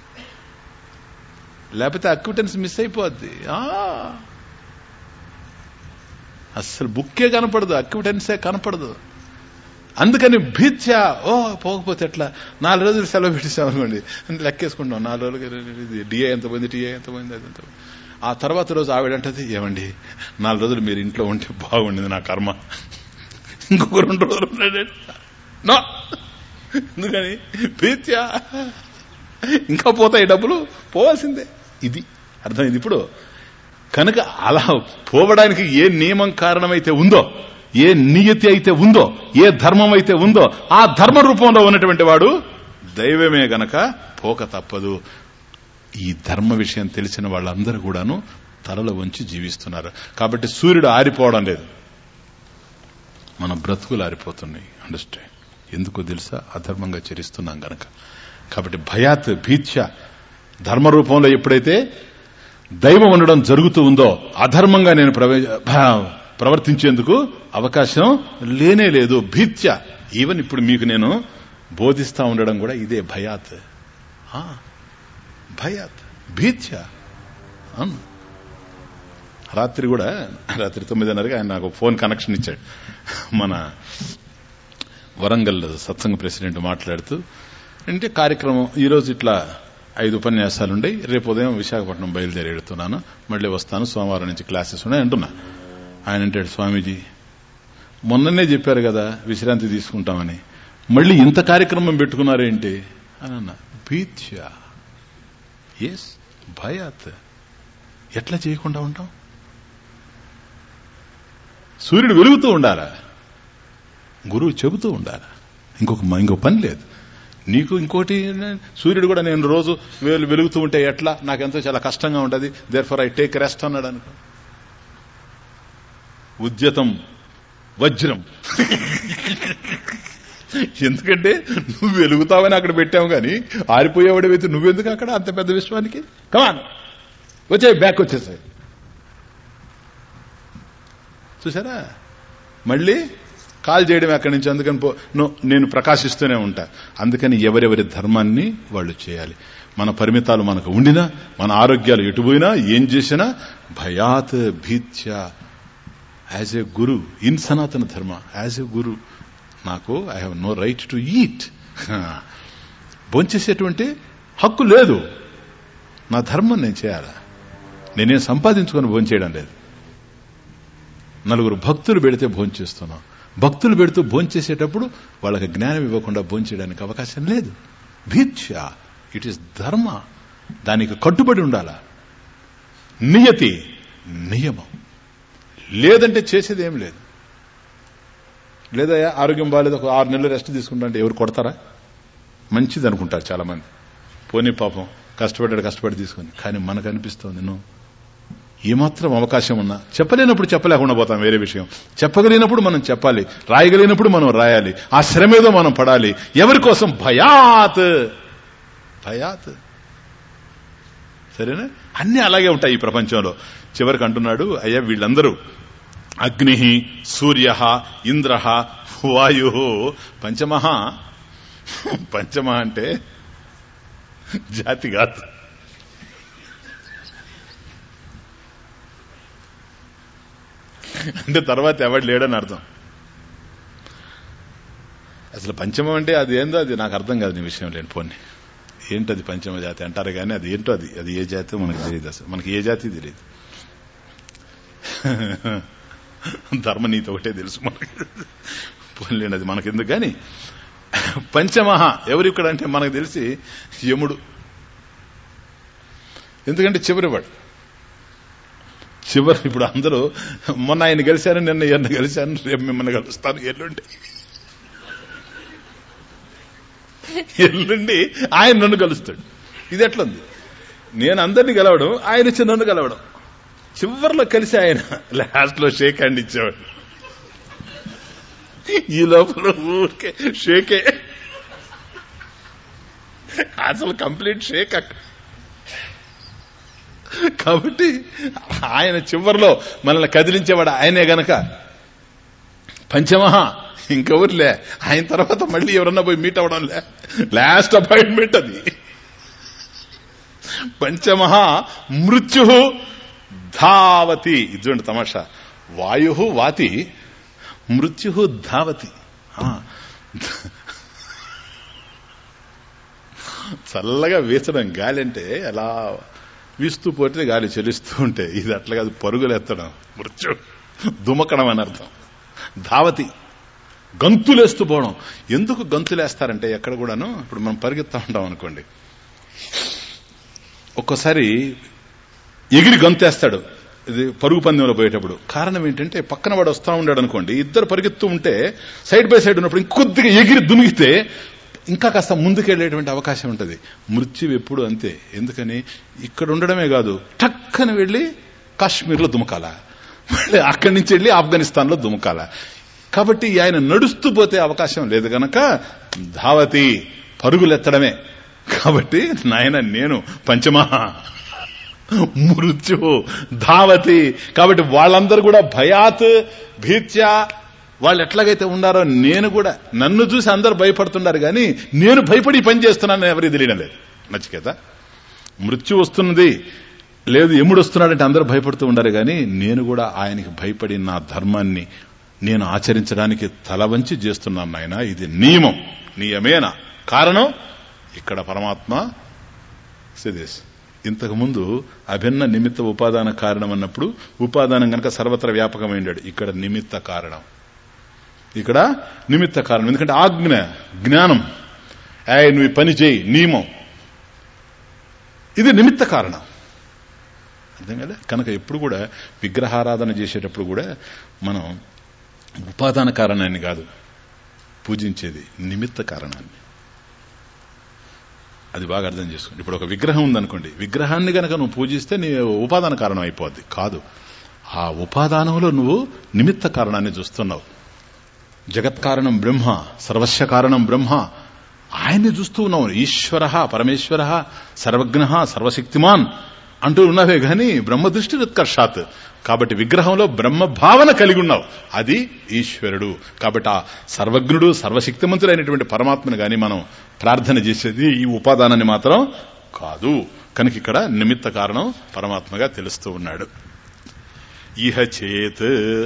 లేకపోతే అక్విటెన్స్ మిస్ అయిపోద్ది ఆ. అస్సలు బుక్కే కనపడదు అక్విటెన్సే కనపడదు అందుకని భీత్య ఓ పోకపోతే ఎట్లా నాలుగు రోజులు సెలవు పెట్టేసామనుకోండి లెక్కేసుకుంటాం నాలుగు రోజులు డిఏ ఎంత పోయింది టీఏ ఎంత పోయింది అది ఎంత పోయింది. ఆ తర్వాత రోజు ఆవిడంటది ఏమండి నాలుగు రోజులు మీరు ఇంట్లో ఉంటే బాగుండేది నా కర్మ ఇంకొక రెండు రోజులు ఉండండి. నో ఎందుకని భీత్య ఇంకా పోతాయి డబ్బులు పోవాల్సిందే ఇది అర్థమైంది ఇప్పుడు కనుక అలా పోవడానికి ఏ నియమం కారణమైతే ఉందో ఏ నియతి అయితే ఉందో ఏ ధర్మం అయితే ఉందో ఆ ధర్మ రూపంలో ఉన్నటువంటి వాడు దైవమే గనక పోక తప్పదు ఈ ధర్మ విషయం తెలిసిన వాళ్ళందరూ కూడాను తలలో వంచి జీవిస్తున్నారు కాబట్టి సూర్యుడు ఆరిపోవడం లేదు మన బ్రతుకులు ఆరిపోతున్నాయి అండర్స్టాండ్ ఎందుకో తెలుసా అధర్మంగా చరిస్తున్నాం గనక కాబట్టి భయాత్ భీత్య ధర్మ రూపంలో ఎప్పుడైతే దైవం ఉండడం జరుగుతూ ఉందో అధర్మంగా నేను ప్రవే- భ- ప్రవర్తించేందుకు అవకాశం లేనే లేదు భీత్య ఈవెన్ ఇప్పుడు మీకు నేను బోధిస్తా ఉండడం కూడా ఇదే భయాత్ ఆ, భయాత్ భీత్య అవును రాత్రి కూడా రాత్రి తొమ్మిదిన్నరకి ఆయన నాకు ఫోన్ కనెక్షన్ ఇచ్చాడు మన వరంగల్ సత్సంగ ప్రెసిడెంట్ మాట్లాడుతూ అంటే కార్యక్రమం ఈ రోజు ఇట్లా ఐదు ఉపన్యాసాలు ఉన్నాయి రేపు ఉదయం విశాఖపట్నం బయలుదేరి వెళ్తున్నాను మళ్ళీ వస్తాను సోమవారం నుంచి క్లాసెస్ ఉన్నాయి అంటున్నా ఆయన అంటాడు స్వామీజీ మొన్ననే చెప్పారు కదా విశ్రాంతి తీసుకుంటామని మళ్ళీ ఇంత కార్యక్రమం పెట్టుకున్నారేంటి అని అన్న భీత్య ఎస్ భయాత్ ఎట్లా చేయకుండా ఉంటాం సూర్యుడు వెలుగుతూ ఉండాలా గురువు చెబుతూ ఉండాలి ఇంకొక ఇంకో పని లేదు నీకు ఇంకోటి సూర్యుడు కూడా నేను రోజు వేలు వెలుగుతూ ఉంటే ఎట్లా నాకెంతో చాలా కష్టంగా ఉంటుంది therefore I take rest అన్నాడు అనుకో ఉద్యతం వజ్రం ఎందుకంటే నువ్వు వెలుగుతావని అక్కడ పెట్టావు గాని ఆరిపోయేవాడివైతే నువ్వెందుకు అక్కడ అంత పెద్ద విశ్వానికి కమాన్ వచ్చే బ్యాక్ వచ్చేసాయి చూసారా మళ్ళీ కాల్ చేయడం ఎక్కడి నుంచి అందుకని పో నో, నేను ప్రకాశిస్తూనే ఉంటా అందుకని ఎవరెవరి ధర్మాన్ని వాళ్ళు చేయాలి మన పరిమితాలు మనకు ఉండినా మన ఆరోగ్యాలు ఎటుపోయినా ఏం చేసినా భయాత్ భీత్య యాజ్ ఏ గురు ఇన్ సనాతన ధర్మ యాజ్ ఏ గురు నాకు I have no right to eat భోంచేసేటువంటి హక్కు లేదు నా ధర్మం నేను చేయాలా నేనేం సంపాదించుకొని భోంచేయడం లేదు నలుగురు భక్తులు పెడితే భోంచేస్తున్నాం భక్తులు పెడుతూ భోంచేసేటప్పుడు వాళ్ళకి జ్ఞానం ఇవ్వకుండా భోంచేయడానికి అవకాశం లేదు భీత్య ఇట్ ఈస్ ధర్మ దానికి కట్టుబడి ఉండాలా నియతి నియమం లేదంటే చేసేది ఏం లేదు లేదా ఆరోగ్యం బాగాలేదు ఒక ఆరు నెలలు రెస్ట్ తీసుకుంటా అంటే ఎవరు కొడతారా మంచిది అనుకుంటారు చాలా మంది పోనీ పాపం కష్టపడ్డాడు కష్టపడి తీసుకొని కానీ మనకు అనిపిస్తోంది నువ్వు ఏమాత్రం అవకాశం ఉన్నా చెప్పలేనప్పుడు చెప్పలేకుండా పోతాం వేరే విషయం చెప్పగలిగినప్పుడు మనం చెప్పాలి రాయగలిగినప్పుడు మనం రాయాలి ఆ శ్రమేదో మనం పడాలి ఎవరి కోసం భయాత్ భయాత్ సరేనా అన్ని అలాగే ఉంటాయి ఈ ప్రపంచంలో చివరికి అంటున్నాడు అయ్యా వీళ్ళందరూ అగ్ని సూర్య ఇంద్ర వాయు పంచమహ పంచమ అంటే జాతి కాదు అంటే తర్వాత ఎవడు లేడని అర్థం అసలు పంచమం అంటే అది ఏందో అది నాకు అర్థం కాదు నీ విషయం లేని పోనీ ఏంటది పంచమ జాతి అంటారు కానీ అది ఏంటో అది అది ఏ జాతి మనకు తెలియదు అసలు మనకి ఏ జాతి తెలియదు ధర్మనీతి ఒకటే తెలుసు మనకి పోలేండి అది మనకెందుకు కానీ పంచమహ ఎవరు ఇక్కడ అంటే మనకు తెలిసి యముడు ఎందుకంటే చివరివాడు చివరి ఇప్పుడు అందరూ మొన్న ఆయన కలిశాను నిన్న ఎన్న కలిశాను రేపు మిమ్మల్ని కలుస్తాను ఎల్లుండి ఎల్లుండి ఆయన నన్ను కలుస్తాడు ఇది ఎట్లుంది నేను అందరినీ కలవడం ఆయన వచ్చి నన్ను కలవడం చివరిలో కలిసి ఆయన లాస్ట్ లో షేక్ హ్యాండ్ ఇచ్చేవాడు ఈ లోపల ఊరికే షేకే అసలు కంప్లీట్ షేక్ అక్కడ కాబట్టి ఆయన చివరిలో మనల్ని కదిలించేవాడు ఆయనే గనక పంచమహా ఇంకెవరులే ఆయన తర్వాత మళ్ళీ ఎవరన్నా పోయి మీట్ అవ్వడం లే లాస్ట్ అపాయింట్మెంట్ అది పంచమహా మృత్యు ధావతి ఇది చూడండి తమాషా వాయు వాతి మృత్యు ధావతి ఆ. చల్లగా వీచడం గాలి అంటే ఎలా వీస్తూ పోతే గాలి చెలిస్తూ ఉంటే ఇది అట్లా కాదు పరుగులు ఎత్తడం మృత్యు దుమకడం అని అర్థం ధావతి గంతులేస్తూ పోవడం ఎందుకు గంతులేస్తారంటే ఎక్కడ కూడాను ఇప్పుడు మనం పరిగెత్తా ఉంటాం అనుకోండి ఒక్కోసారి ఎగిరి గంతేస్తాడు ఇది పరుగు పందెంలో పోయేటప్పుడు కారణం ఏంటంటే పక్కన వాడు వస్తా ఉన్నాడు అనుకోండి ఇద్దరు పరిగెత్తూ ఉంటే సైడ్ బై సైడ్ ఉన్నప్పుడు ఇంకొద్దిగా ఎగిరి దుమిగితే ఇంకా కాస్త ముందుకెళ్లేటువంటి అవకాశం ఉంటుంది మృత్యు ఎప్పుడు అంతే ఎందుకని ఇక్కడ ఉండడమే కాదు టక్కన వెళ్లి కాశ్మీర్లో దుమకాల మళ్ళీ అక్కడి నుంచి వెళ్లి ఆఫ్ఘనిస్తాన్ లో దుమకాల కాబట్టి ఆయన నడుస్తూ పోతే అవకాశం లేదు గనక ధావతి పరుగులెత్తడమే కాబట్టి నాయన నేను పంచమహా మృత్యు ధావతి కాబట్టి వాళ్ళందరూ కూడా భయాత్ భీత్యా వాళ్ళు ఎట్లాగైతే ఉన్నారో నేను కూడా నన్ను చూసి అందరు భయపడుతున్నారు కానీ నేను భయపడి ఈ పని చేస్తున్నాను ఎవరికి తెలియడం లేదు నచ్చికేత మృత్యు వస్తున్నది లేదు ఎముడు వస్తున్నాడంటే అందరూ భయపడుతూ ఉండారు కానీ నేను కూడా ఆయనకి భయపడి నా ధర్మాన్ని నేను ఆచరించడానికి తల వంచి చేస్తున్నాను నాయన ఇది నియమం నియమేన కారణం ఇక్కడ పరమాత్మ సిదేశ్ ఇంతకు ముందు అభిన్న నిమిత్త ఉపాదాన కారణం అన్నప్పుడు ఉపాదానం గనక సర్వత్ర వ్యాపకమైండాడు ఇక్కడ నిమిత్త కారణం ఇక్కడ నిమిత్త కారణం ఎందుకంటే ఆజ్ఞ జ్ఞానం ఏ నువ్వు ఈ పని చేయి నియమం ఇది నిమిత్త కారణం అర్థం కదా కనుక ఎప్పుడు కూడా విగ్రహారాధన చేసేటప్పుడు కూడా మనం ఉపాదాన కారణాన్ని కాదు పూజించేది నిమిత్త కారణాన్ని అది బాగా అర్థం చేసుకోండి ఇప్పుడు ఒక విగ్రహం ఉందనుకోండి విగ్రహాన్ని గనక నువ్వు పూజిస్తే నీ ఉపాదాన కారణం అయిపోద్ది కాదు ఆ ఉపాదానంలో నువ్వు నిమిత్త కారణాన్ని చూస్తున్నావు జగత్కారణం బ్రహ్మ సర్వస్వ కారణం బ్రహ్మ ఆయన్ని చూస్తూ ఉన్నావు ఈశ్వర పరమేశ్వర సర్వజ్ఞ సర్వశక్తిమాన్ అంటూ ఉన్నవే గాని బ్రహ్మ దృష్టి ఉత్కర్షాత్ కాబట్టి విగ్రహంలో బ్రహ్మ భావన కలిగి ఉన్నావు అది ఈశ్వరుడు కాబట్టి ఆ సర్వజ్ఞుడు సర్వశక్తిమంతుడైనటువంటి పరమాత్మను గాని మనం ప్రార్థన చేసేది ఈ ఉపాదానాన్ని మాత్రం కాదు కనుక ఇక్కడ నిమిత్త కారణం పరమాత్మగా తెలుస్తూ ఉన్నాడు ఇహ చేత్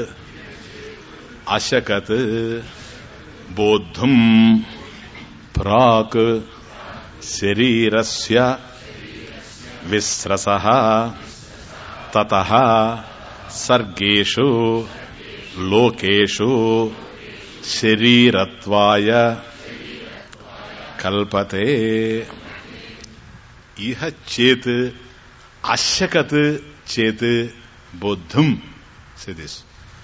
అశకత్ బోద్ధం ప్రాక్ శరీరస్య విస్రస తత సర్గేషు లోకేషు శరీరత్వాయ కల్పతే ఇహ చేత్ అశకత్ చేత్ బోద్ధం సిదిస్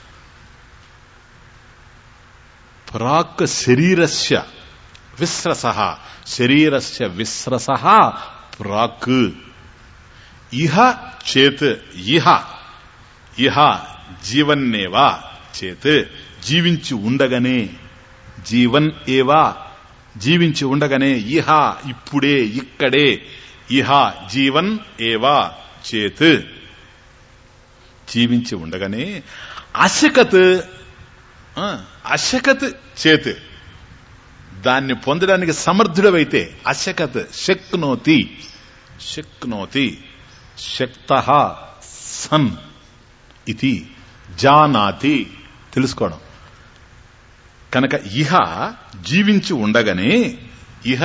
ప్రాక్ శరీరస్య విస్రస శరీరస్య విస్రస ప్రాక్ ఇహ చేత్ ఇహ ఇహ జీవన్నేవా చేత్ జీవించి ఉండగానే జీవన్ ఏవా జీవించి ఉండగానే ఇహ ఇప్పుడే ఇక్కడే ఇహ జీవన్ ఏవా చేత్ జీవించి ఉండగానే అశకత్ ఆ, అశకత్ చేత్ దాన్ని పొందడానికి సమర్థుడవైతే అశకత్ శక్నోతి శక్నోతి శక్త సన్ ఇది జానాతి తెలుసుకోవడం కనుక ఇహ జీవించి ఉండగానే ఇహ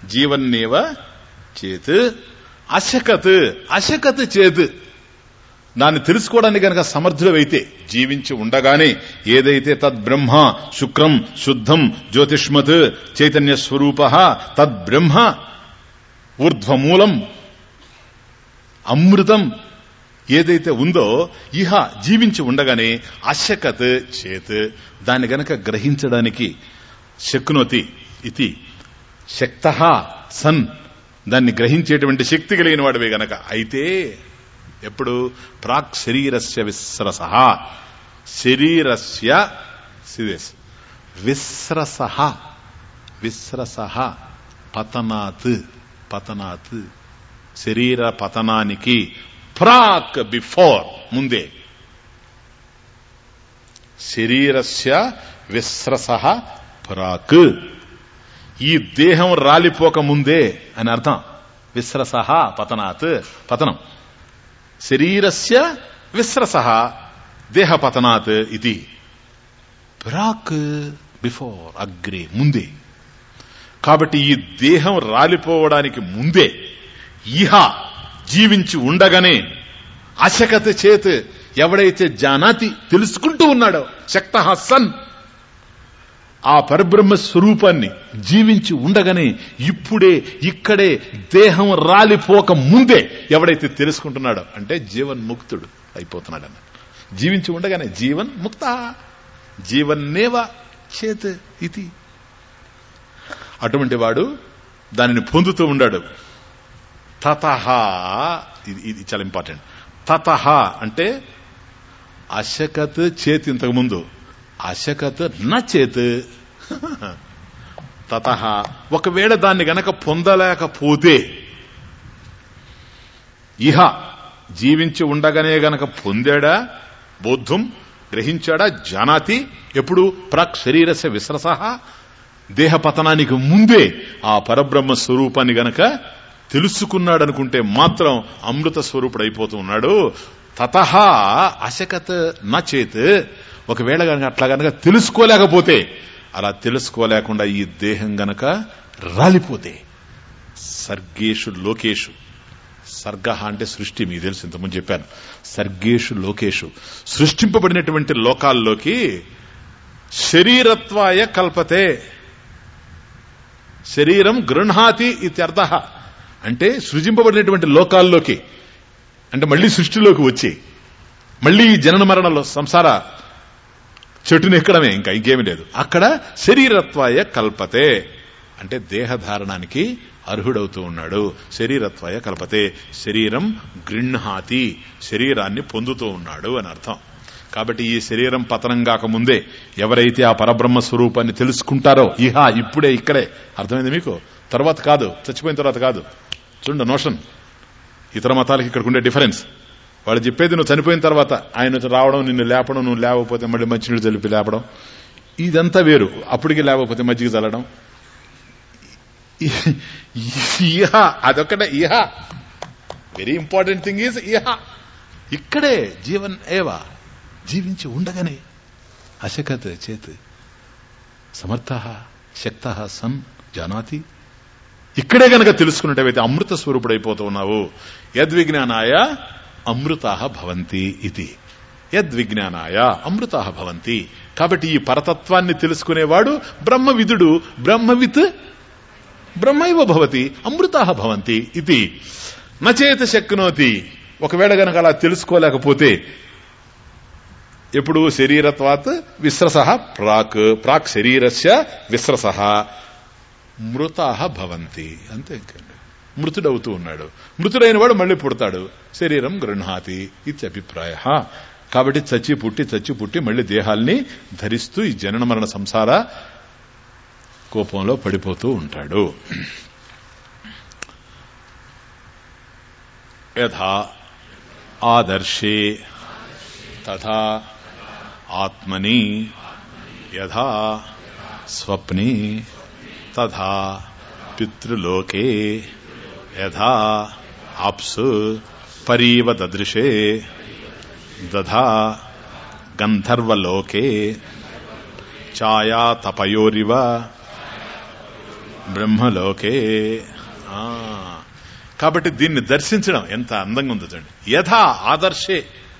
జీవన్నేవ చేత్ అశకత్ అశకత్ చేత్ దాన్ని తెలుసుకోవడానికి గనక సమర్థుడవైతే జీవించి ఉండగానే ఏదైతే తద్బ్రహ్మ శుక్రం శుద్ధం జ్యోతిష్మత్ చైతన్య స్వరూప తద్బ్రహ్మ ఊర్ధ్వమూలం అమృతం ఏదైతే ఉందో ఇహ జీవించి ఉండగానే అశకత్ చేత్ దాన్ని గనక గ్రహించడానికి శక్నోతి ఇది శక్త సన్ దాన్ని గ్రహించేటువంటి శక్తి కలిగిన వాడివే గనక అయితే ఎప్పుడు ప్రాక్ శరీరస్య విస్రస శరీరస్య సిదేస్ విస్రస విస్రస పతనాత్ పతనాత్ శరీర పతనానికి ప్రాక్ బిఫోర్ ముందే శరీరస్య విస్రస ప్రాక్ ఈ దేహం రాలిపోక ముందే అని అర్థం విస్రస పతనాత్ పతనం శరీరస్య విస్రస దేహ పతనాత్ ఇది ప్రాక్ బిఫోర్ అగ్రే ముందే కాబట్టి ఈ దేహం రాలిపోవడానికి ముందే ఇహ జీవించి ఉండగానే అశకత చేత్ ఎవడైతే జానాతి తెలుసుకుంటూ ఉన్నాడో శక్త సన్ ఆ పరబ్రహ్మ స్వరూపాన్ని జీవించి ఉండగానే ఇప్పుడే ఇక్కడే దేహం రాలిపోక ముందే ఎవడైతే తెలుసుకుంటున్నాడో అంటే జీవన్ ముక్తుడు అయిపోతున్నాడన్న జీవించి ఉండగానే జీవన్ ముక్త జీవన్నేవ చేత్ ఇది అటువంటి వాడు దానిని పొందుతూ ఉన్నాడు తతహ ఇది ఇది చాలా ఇంపార్టెంట్ తతహ అంటే అశకత్ చేతి ఇంతకు ముందు అశకత్ న చేత్ తత ఒకవేళ దాన్ని గనక పొందలేకపోతే ఇహ జీవించి ఉండగానే గనక పొందాడా బోద్ధం గ్రహించాడా జానాతి ఎప్పుడు ప్రాక్ శరీరస్య విశ్రస దేహ పతనానికి ముందే ఆ పరబ్రహ్మ స్వరూపాన్ని గనక తెలుసుకున్నాడనుకుంటే మాత్రం అమృత స్వరూపుడు అయిపోతూ ఉన్నాడు తత అశకత్ నా చేత్ ఒకవేళ గనక అట్లా గనక తెలుసుకోలేకపోతే అలా తెలుసుకోలేకుండా ఈ దేహం గనక రాలిపోతే సర్గేషు లోకేషు సర్గ అంటే సృష్టి మీకు తెలుసు ఇంతకుముందు చెప్పాను సర్గేషు లోకేషు సృష్టింపబడినటువంటి లోకాల్లోకి శరీరత్వాయ కల్పతే శరీరం గృహాతి ఇత్యర్థ అంటే సృజింపబడినటువంటి లోకాల్లోకి అంటే మళ్ళీ సృష్టిలోకి వచ్చి మళ్ళీ ఈ జనన మరణలో సంసార చెట్టుని ఎక్కడమే ఇంకా ఇంకేమీ లేదు అక్కడ శరీరత్వాయ కల్పతే అంటే దేహధారణానికి అర్హుడవుతూ ఉన్నాడు శరీరత్వాయ కల్పతే శరీరం గృహాతి శరీరాన్ని పొందుతూ ఉన్నాడు అని అర్థం కాబట్టి ఈ శరీరం పతనం కాకముందే ఎవరైతే ఆ పరబ్రహ్మ స్వరూపాన్ని తెలుసుకుంటారో ఇహ ఇప్పుడే ఇక్కడే అర్థమైంది మీకు తర్వాత కాదు చచ్చిపోయిన తర్వాత కాదు చూడండి నోషన్ ఇతర మతాలకి ఇక్కడికి ఉండే డిఫరెన్స్ వాళ్ళు చెప్పేది నువ్వు చనిపోయిన తర్వాత ఆయన రావడం నిన్ను లేపడం నువ్వు లేవకపోతే మళ్ళీ మంచినీళ్ళు తెలిపి లేపడం ఇదంతా వేరు అప్పటికి లేవకపోతే మజ్జిగ చల్లడం ఇహ అదొక్కటే ఇహ వెరీ ఇంపార్టెంట్ థింగ్ ఈజ్ ఇహ ఇక్కడే జీవన్ ఏవా జీవించి ఉండగానే అశకత్ చేత్ సమర్థ శక్త సన్ జానాతి ఇక్కడే గనక తెలుసుకున్నట్టయితే అమృత స్వరూపుడైపోతూ ఉన్నావు యద్విజ్ఞానాయ అమృతా భవంతి ఇది యద్విజ్ఞానాయ అమృతా భవంతి కాబట్టి ఈ పరతత్వాన్ని తెలుసుకునేవాడు బ్రహ్మవిదుడు బ్రహ్మవిత్ బ్రహ్మైవ భవతి అమృతా భవంతి ఇది నచేత శక్నోతి ఒకవేళ గనక అలా తెలుసుకోలేకపోతే ఎప్పుడు శరీరత్వాత్ విశ్రస ప్రాక్ ప్రాక్ శరీరస్య విశ్రస మృతా భవంతి అంతే ఇంకండి మృతుడవుతూ ఉన్నాడు మృతుడైన వాడు మళ్ళీ పుడతాడు శరీరం గృహాతి ఇది అభిప్రాయ కాబట్టి చచ్చి పుట్టి చచ్చి పుట్టి మళ్ళీ దేహాల్ని ధరిస్తూ ఈ జనన మరణ సంసార కోపంలో పడిపోతూ ఉంటాడు యథా ఆదర్శే తథా ఆత్మని యథా స్వప్నే తథా పితృలోకే యథా ఆప్సు పరీవ దదృశే దధా గంధర్వలోకే ఛాయా తపయోరివ బ్రహ్మలోకే కాబట్టి దీన్ని దర్శించడం ఎంత అందంగా ఉందో చూడండి యథా ఆదర్శే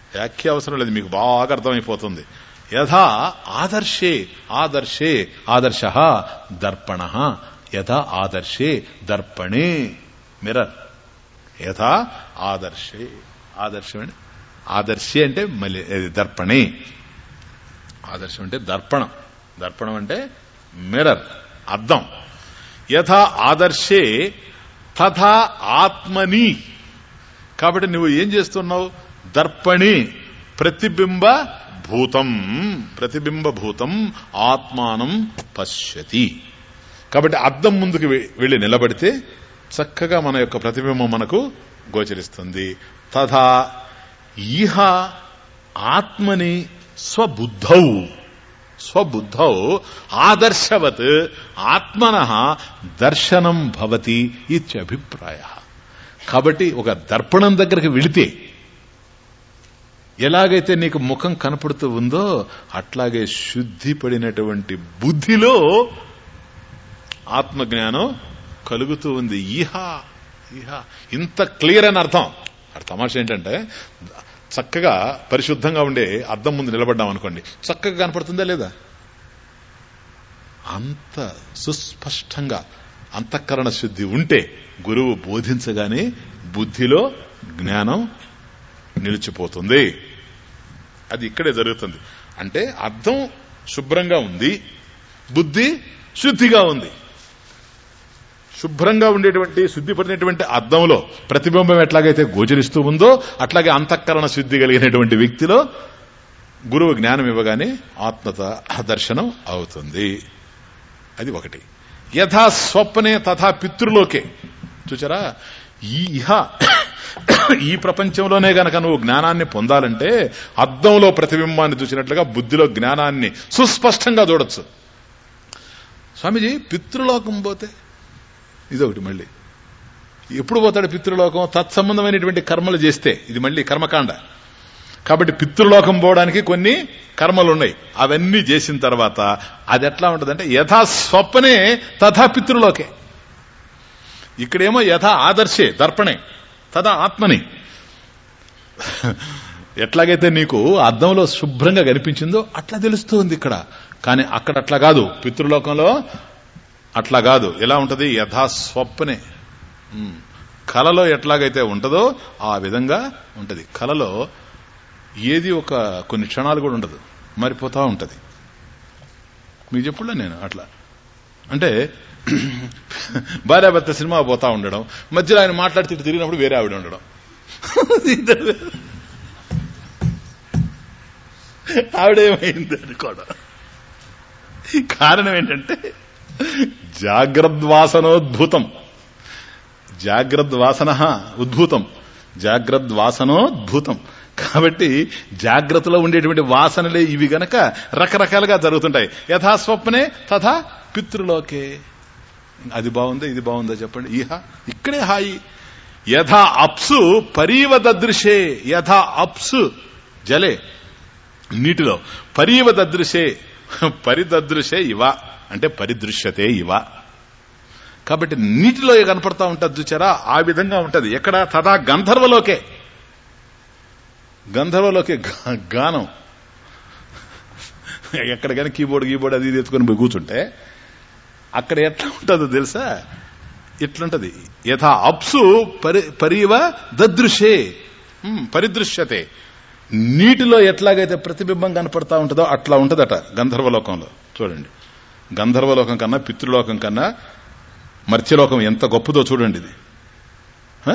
వ్యాఖ్య అవసరం లేదు మీకు బాగా అర్థమైపోతుంది యథా ఆదర్శే ఆదర్శే ఆదర్శ దర్పణ యథా ఆదర్శే దర్పణే మిరర్ యథా ఆదర్శే ఆదర్శం అంటే ఆదర్శే అంటే మళ్ళీ ఇది దర్పణే ఆదర్శం అంటే దర్పణం దర్పణం అంటే మిరర్ అద్దం యథా ఆదర్శే తథా ఆత్మని కాబట్టి నువ్వు ఏం చేస్తున్నావు దర్పణి ప్రతిబింబ భూతం ప్రతిబింబ భూతం ఆత్మానం పశ్యతి కాబట్టి అద్దం ముందుకు వె- వెళ్లి నిలబడితే చక్కగా మన యొక్క ప్రతిబింబం మనకు గోచరిస్తుంది తథా ఇహ ఆత్మని స్వబుద్ధౌ స్వబుద్ధౌ ఆదర్శవత్ ఆత్మన దర్శనం భవతి ఇత్యభిప్రాయ కాబట్టి ఒక దర్పణం దగ్గరికి వెళితే ఎలాగైతే నీకు ముఖం కనపడుతూ ఉందో అట్లాగే శుద్ధి పడినటువంటి బుద్ధిలో ఆత్మజ్ఞానం కలుగుతూ ఉంది ఈహా ఈహా ఇంత క్లియర్ అని అర్థం అక్కడ తమాష ఏంటంటే చక్కగా పరిశుద్ధంగా ఉండే అద్దం ముందు నిలబడ్డాం అనుకోండి చక్కగా కనపడుతుందా లేదా అంత సుస్పష్టంగా అంతఃకరణ శుద్ధి ఉంటే గురువు బోధించగానే బుద్ధిలో జ్ఞానం నిలిచిపోతుంది అది ఇక్కడే జరుగుతుంది అంటే అర్థం శుభ్రంగా ఉంది బుద్ధి శుద్ధిగా ఉంది శుభ్రంగా ఉండేటువంటి శుద్ధిపడినటువంటి అద్దంలో ప్రతిబింబం ఎట్లాగైతే గోచరిస్తూ ఉందో అట్లాగే అంతఃకరణ శుద్ధి కలిగినటువంటి వ్యక్తిలో గురువు జ్ఞానం ఇవ్వగానే ఆత్మత దర్శనం అవుతుంది అది ఒకటి యథా స్వప్నే తథా పితృలోకే చూచారా ఈ ఇహ ఈ ప్రపంచంలోనే గనక నువ్వు జ్ఞానాన్ని పొందాలంటే అద్దంలో ప్రతిబింబాన్ని చూసినట్లుగా బుద్ధిలో జ్ఞానాన్ని సుస్పష్టంగా చూడొచ్చు స్వామీజీ పితృలోకం పోతే ఇదొకటి మళ్ళీ ఎప్పుడు పోతాడు పితృలోకం తత్సంబంధమైనటువంటి కర్మలు చేస్తే ఇది మళ్ళీ కర్మకాండ కాబట్టి పితృలోకం పోవడానికి కొన్ని కర్మలు ఉన్నాయి అవన్నీ చేసిన తర్వాత అది ఎట్లా ఉంటుందంటే యథా స్వప్నే తథా పితృలోకే ఇక్కడేమో యథా ఆదర్శే దర్పణే తదా ఆత్మని ఎట్లాగైతే నీకు అద్దంలో శుభ్రంగా కనిపించిందో అట్లా తెలుస్తూ ఉంది ఇక్కడ కానీ అక్కడ అట్లా కాదు పితృలోకంలో అట్లా కాదు ఎలా ఉంటది యథా స్వప్నే ఉమ్. కలలో ఎట్లాగైతే ఉంటుందో ఆ విధంగా ఉంటది కలలో ఏది ఒక కొన్ని క్షణాలు కూడా ఉండదు మారిపోతా ఉంటది మీకు చెప్పులే నేను అట్లా అంటే భార్యాభర్త సినిమా పోతా ఉండడం మధ్యలో ఆయన మాట్లాడుతూ ఇటు తిరిగినప్పుడు వేరే ఆవిడ ఉండడం ఆవిడేమైంది అనుకోవడం కారణం ఏంటంటే జాగ్రద్వాసనోద్భూతం జాగ్రద్వాసన ఉద్భూతం జాగ్రద్వాసనోద్భూతం కాబట్టి జాగ్రత్తలో ఉండేటువంటి వాసనలే ఇవి గనక రకరకాలుగా జరుగుతుంటాయి యథాస్వప్నే తథా పితృలోకే అది బాగుందా ఇది బాగుందా చెప్పండి ఈహ ఇక్కడే హాయి యథా అప్సు పరీవ దదృశే యథా అప్సు జలే నీటిలో పరీవ దదృశే పరిదదృశే ఇవ అంటే పరిదృశ్యతే ఇవ కాబట్టి నీటిలో కనపడతా ఉంటుంది చూచారా ఆ విధంగా ఉంటది ఎక్కడ తదా గంధర్వలోకే గంధర్వలోకే గా- గానం ఎక్కడికైనా కీబోర్డ్ కీబోర్డ్ అది ఇది ఎత్తుకొని పోయి కూర్చుంటే అక్కడ ఎట్లా ఉంటుందో తెలుసా ఇట్లుంటది యథా అప్సు పరి పరీవ దదృశే ఉమ్, పరిదృశ్యతే నీటిలో ఎట్లాగైతే ప్రతిబింబం కనపడతా ఉంటుందో అట్లా ఉంటదట గంధర్వలోకంలో చూడండి గంధర్వలోకం కన్నా పితృలోకం కన్నా మర్త్యలోకం ఎంత గొప్పదో చూడండి ఇది హ?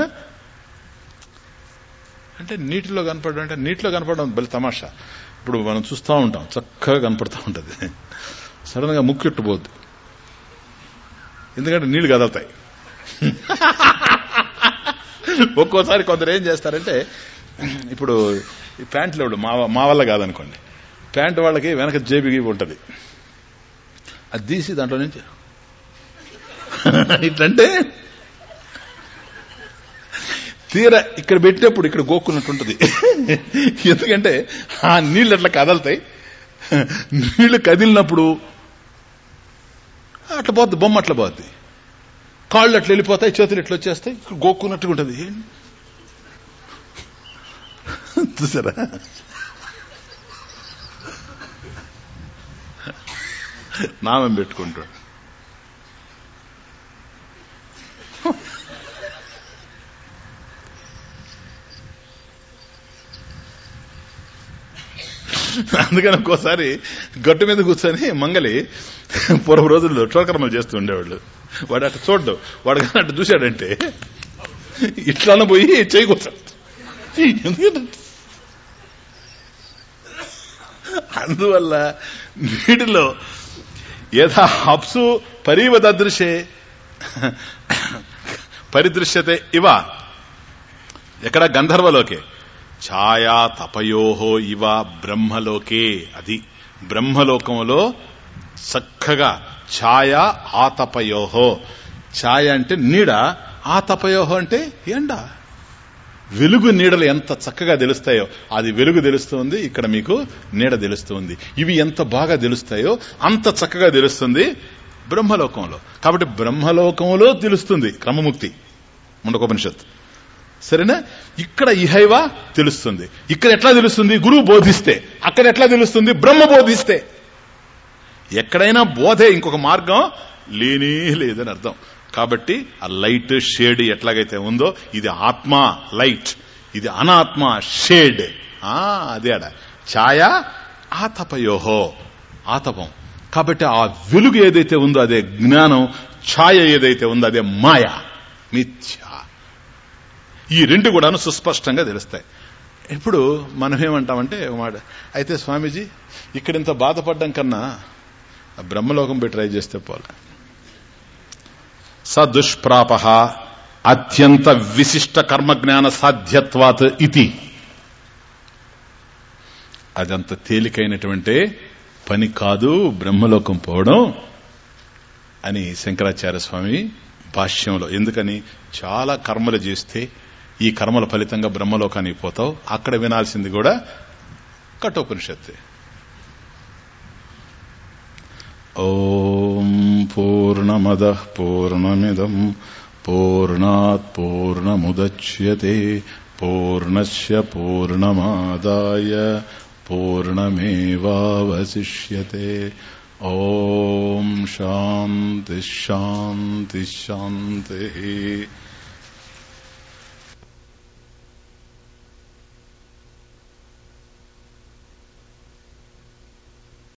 అంటే నీటిలో కనపడడం అంటే నీటిలో కనపడడం బలి తమాషా ఇప్పుడు మనం చూస్తూ ఉంటాం చక్కగా కనపడతా ఉంటది సడన్ గా ముక్కెట్టు పోద్ది ఎందుకంటే నీళ్లు కదలతాయి ఒక్కోసారి కొందరు ఏం చేస్తారంటే ఇప్పుడు ఈ ప్యాంట్లు ఇప్పుడు మా మా వల్ల కాదనుకోండి ప్యాంట్ వాళ్ళకి వెనక జేబిగి ఉంటది అది తీసి దాంట్లో నుంచి ఇట్లంటే తీర ఇక్కడ పెట్టినప్పుడు ఇక్కడ గోక్కున్నట్టుంటది ఎందుకంటే ఆ నీళ్ళు అట్లా కదలతాయి నీళ్లు కదిలినప్పుడు అట్లా పోద్ది బొమ్మ అట్లా పోద్ది కాళ్ళు అట్లా వెళ్ళిపోతాయి చేతులు ఇట్లా వచ్చేస్తాయి ఇక్కడ గోక్కున్నట్టుగా ఉంటుంది చూసారా నామం పెట్టుకుంటాడు అందుకని ఒక్కోసారి గట్టు మీద కూర్చొని మంగలి పూర్వ రోజుల్లో క్షోకర్మలు చేస్తూ ఉండేవాళ్ళు వాడు అటు చూడ్డు వాడు కానీ అటు చూశాడంటే ఇట్లానే పోయి చేయి కూర్చోడు ఎందుకంటే అందువల్ల నీటిలో యథా అప్సు పరీవదృశే పరిదృశ్యతే ఇవ ఎక్కడ గంధర్వలోకే ఛాయా తపయోహో ఇవ బ్రహ్మలోకే అది బ్రహ్మలోకంలో చక్కగా ఛాయ ఆతపయోహో ఛాయ అంటే నీడ ఆతపయోహో అంటే ఎండ వెలుగు నీడలు ఎంత చక్కగా తెలుస్తాయో అది వెలుగు తెలుస్తుంది ఇక్కడ మీకు నీడ తెలుస్తుంది ఇవి ఎంత బాగా తెలుస్తాయో అంత చక్కగా తెలుస్తుంది బ్రహ్మలోకంలో కాబట్టి బ్రహ్మలోకంలో తెలుస్తుంది క్రమముక్తి ముండకోపనిషత్ సరేనా ఇక్కడ ఇహైవ తెలుస్తుంది ఇక్కడ ఎట్లా తెలుస్తుంది గురువు బోధిస్తే అక్కడ ఎట్లా తెలుస్తుంది బ్రహ్మ బోధిస్తే ఎక్కడైనా బోధే ఇంకొక మార్గం లేనే లేదని అర్థం కాబట్టి ఆ లైట్ షేడ్ ఎట్లాగైతే ఉందో ఇది ఆత్మ లైట్ ఇది అనాత్మ షేడ్ ఆ అదే అడ ఛాయ ఆతపయోహో ఆతపం కాబట్టి ఆ వెలుగు ఏదైతే ఉందో అదే జ్ఞానం ఛాయ ఏదైతే ఉందో అదే మాయ మిథ్య ఈ రెండు కూడాను సుస్పష్టంగా తెలుస్తాయి ఇప్పుడు మనం ఏమంటామంటే ఒక మాట అయితే స్వామీజీ ఇక్కడ ఇంత బాధపడ్డం కన్నా ఆ బ్రహ్మలోకం పోయి ట్రై చేస్తే పోలే స దుష్ప్రాప అత్యంత విశిష్ట కర్మజ్ఞాన సాధ్యత్వాత్ ఇది అదంత తేలికైనటువంటి పని కాదు బ్రహ్మలోకం పోవడం అని శంకరాచార్య స్వామి భాష్యంలో ఎందుకని చాలా కర్మలు చేస్తే ఈ కర్మల ఫలితంగా బ్రహ్మలోకానికి పోతావు అక్కడ వినాల్సింది కూడా కఠోపనిషత్తే ఓం పూర్ణమద పూర్ణమిదం పూర్ణాత్ పూర్ణముద్యతే పూర్ణశ పూర్ణమాదాయ పూర్ణమేవావశిష్యతే ఓం శాంతి శాంతి శాంతి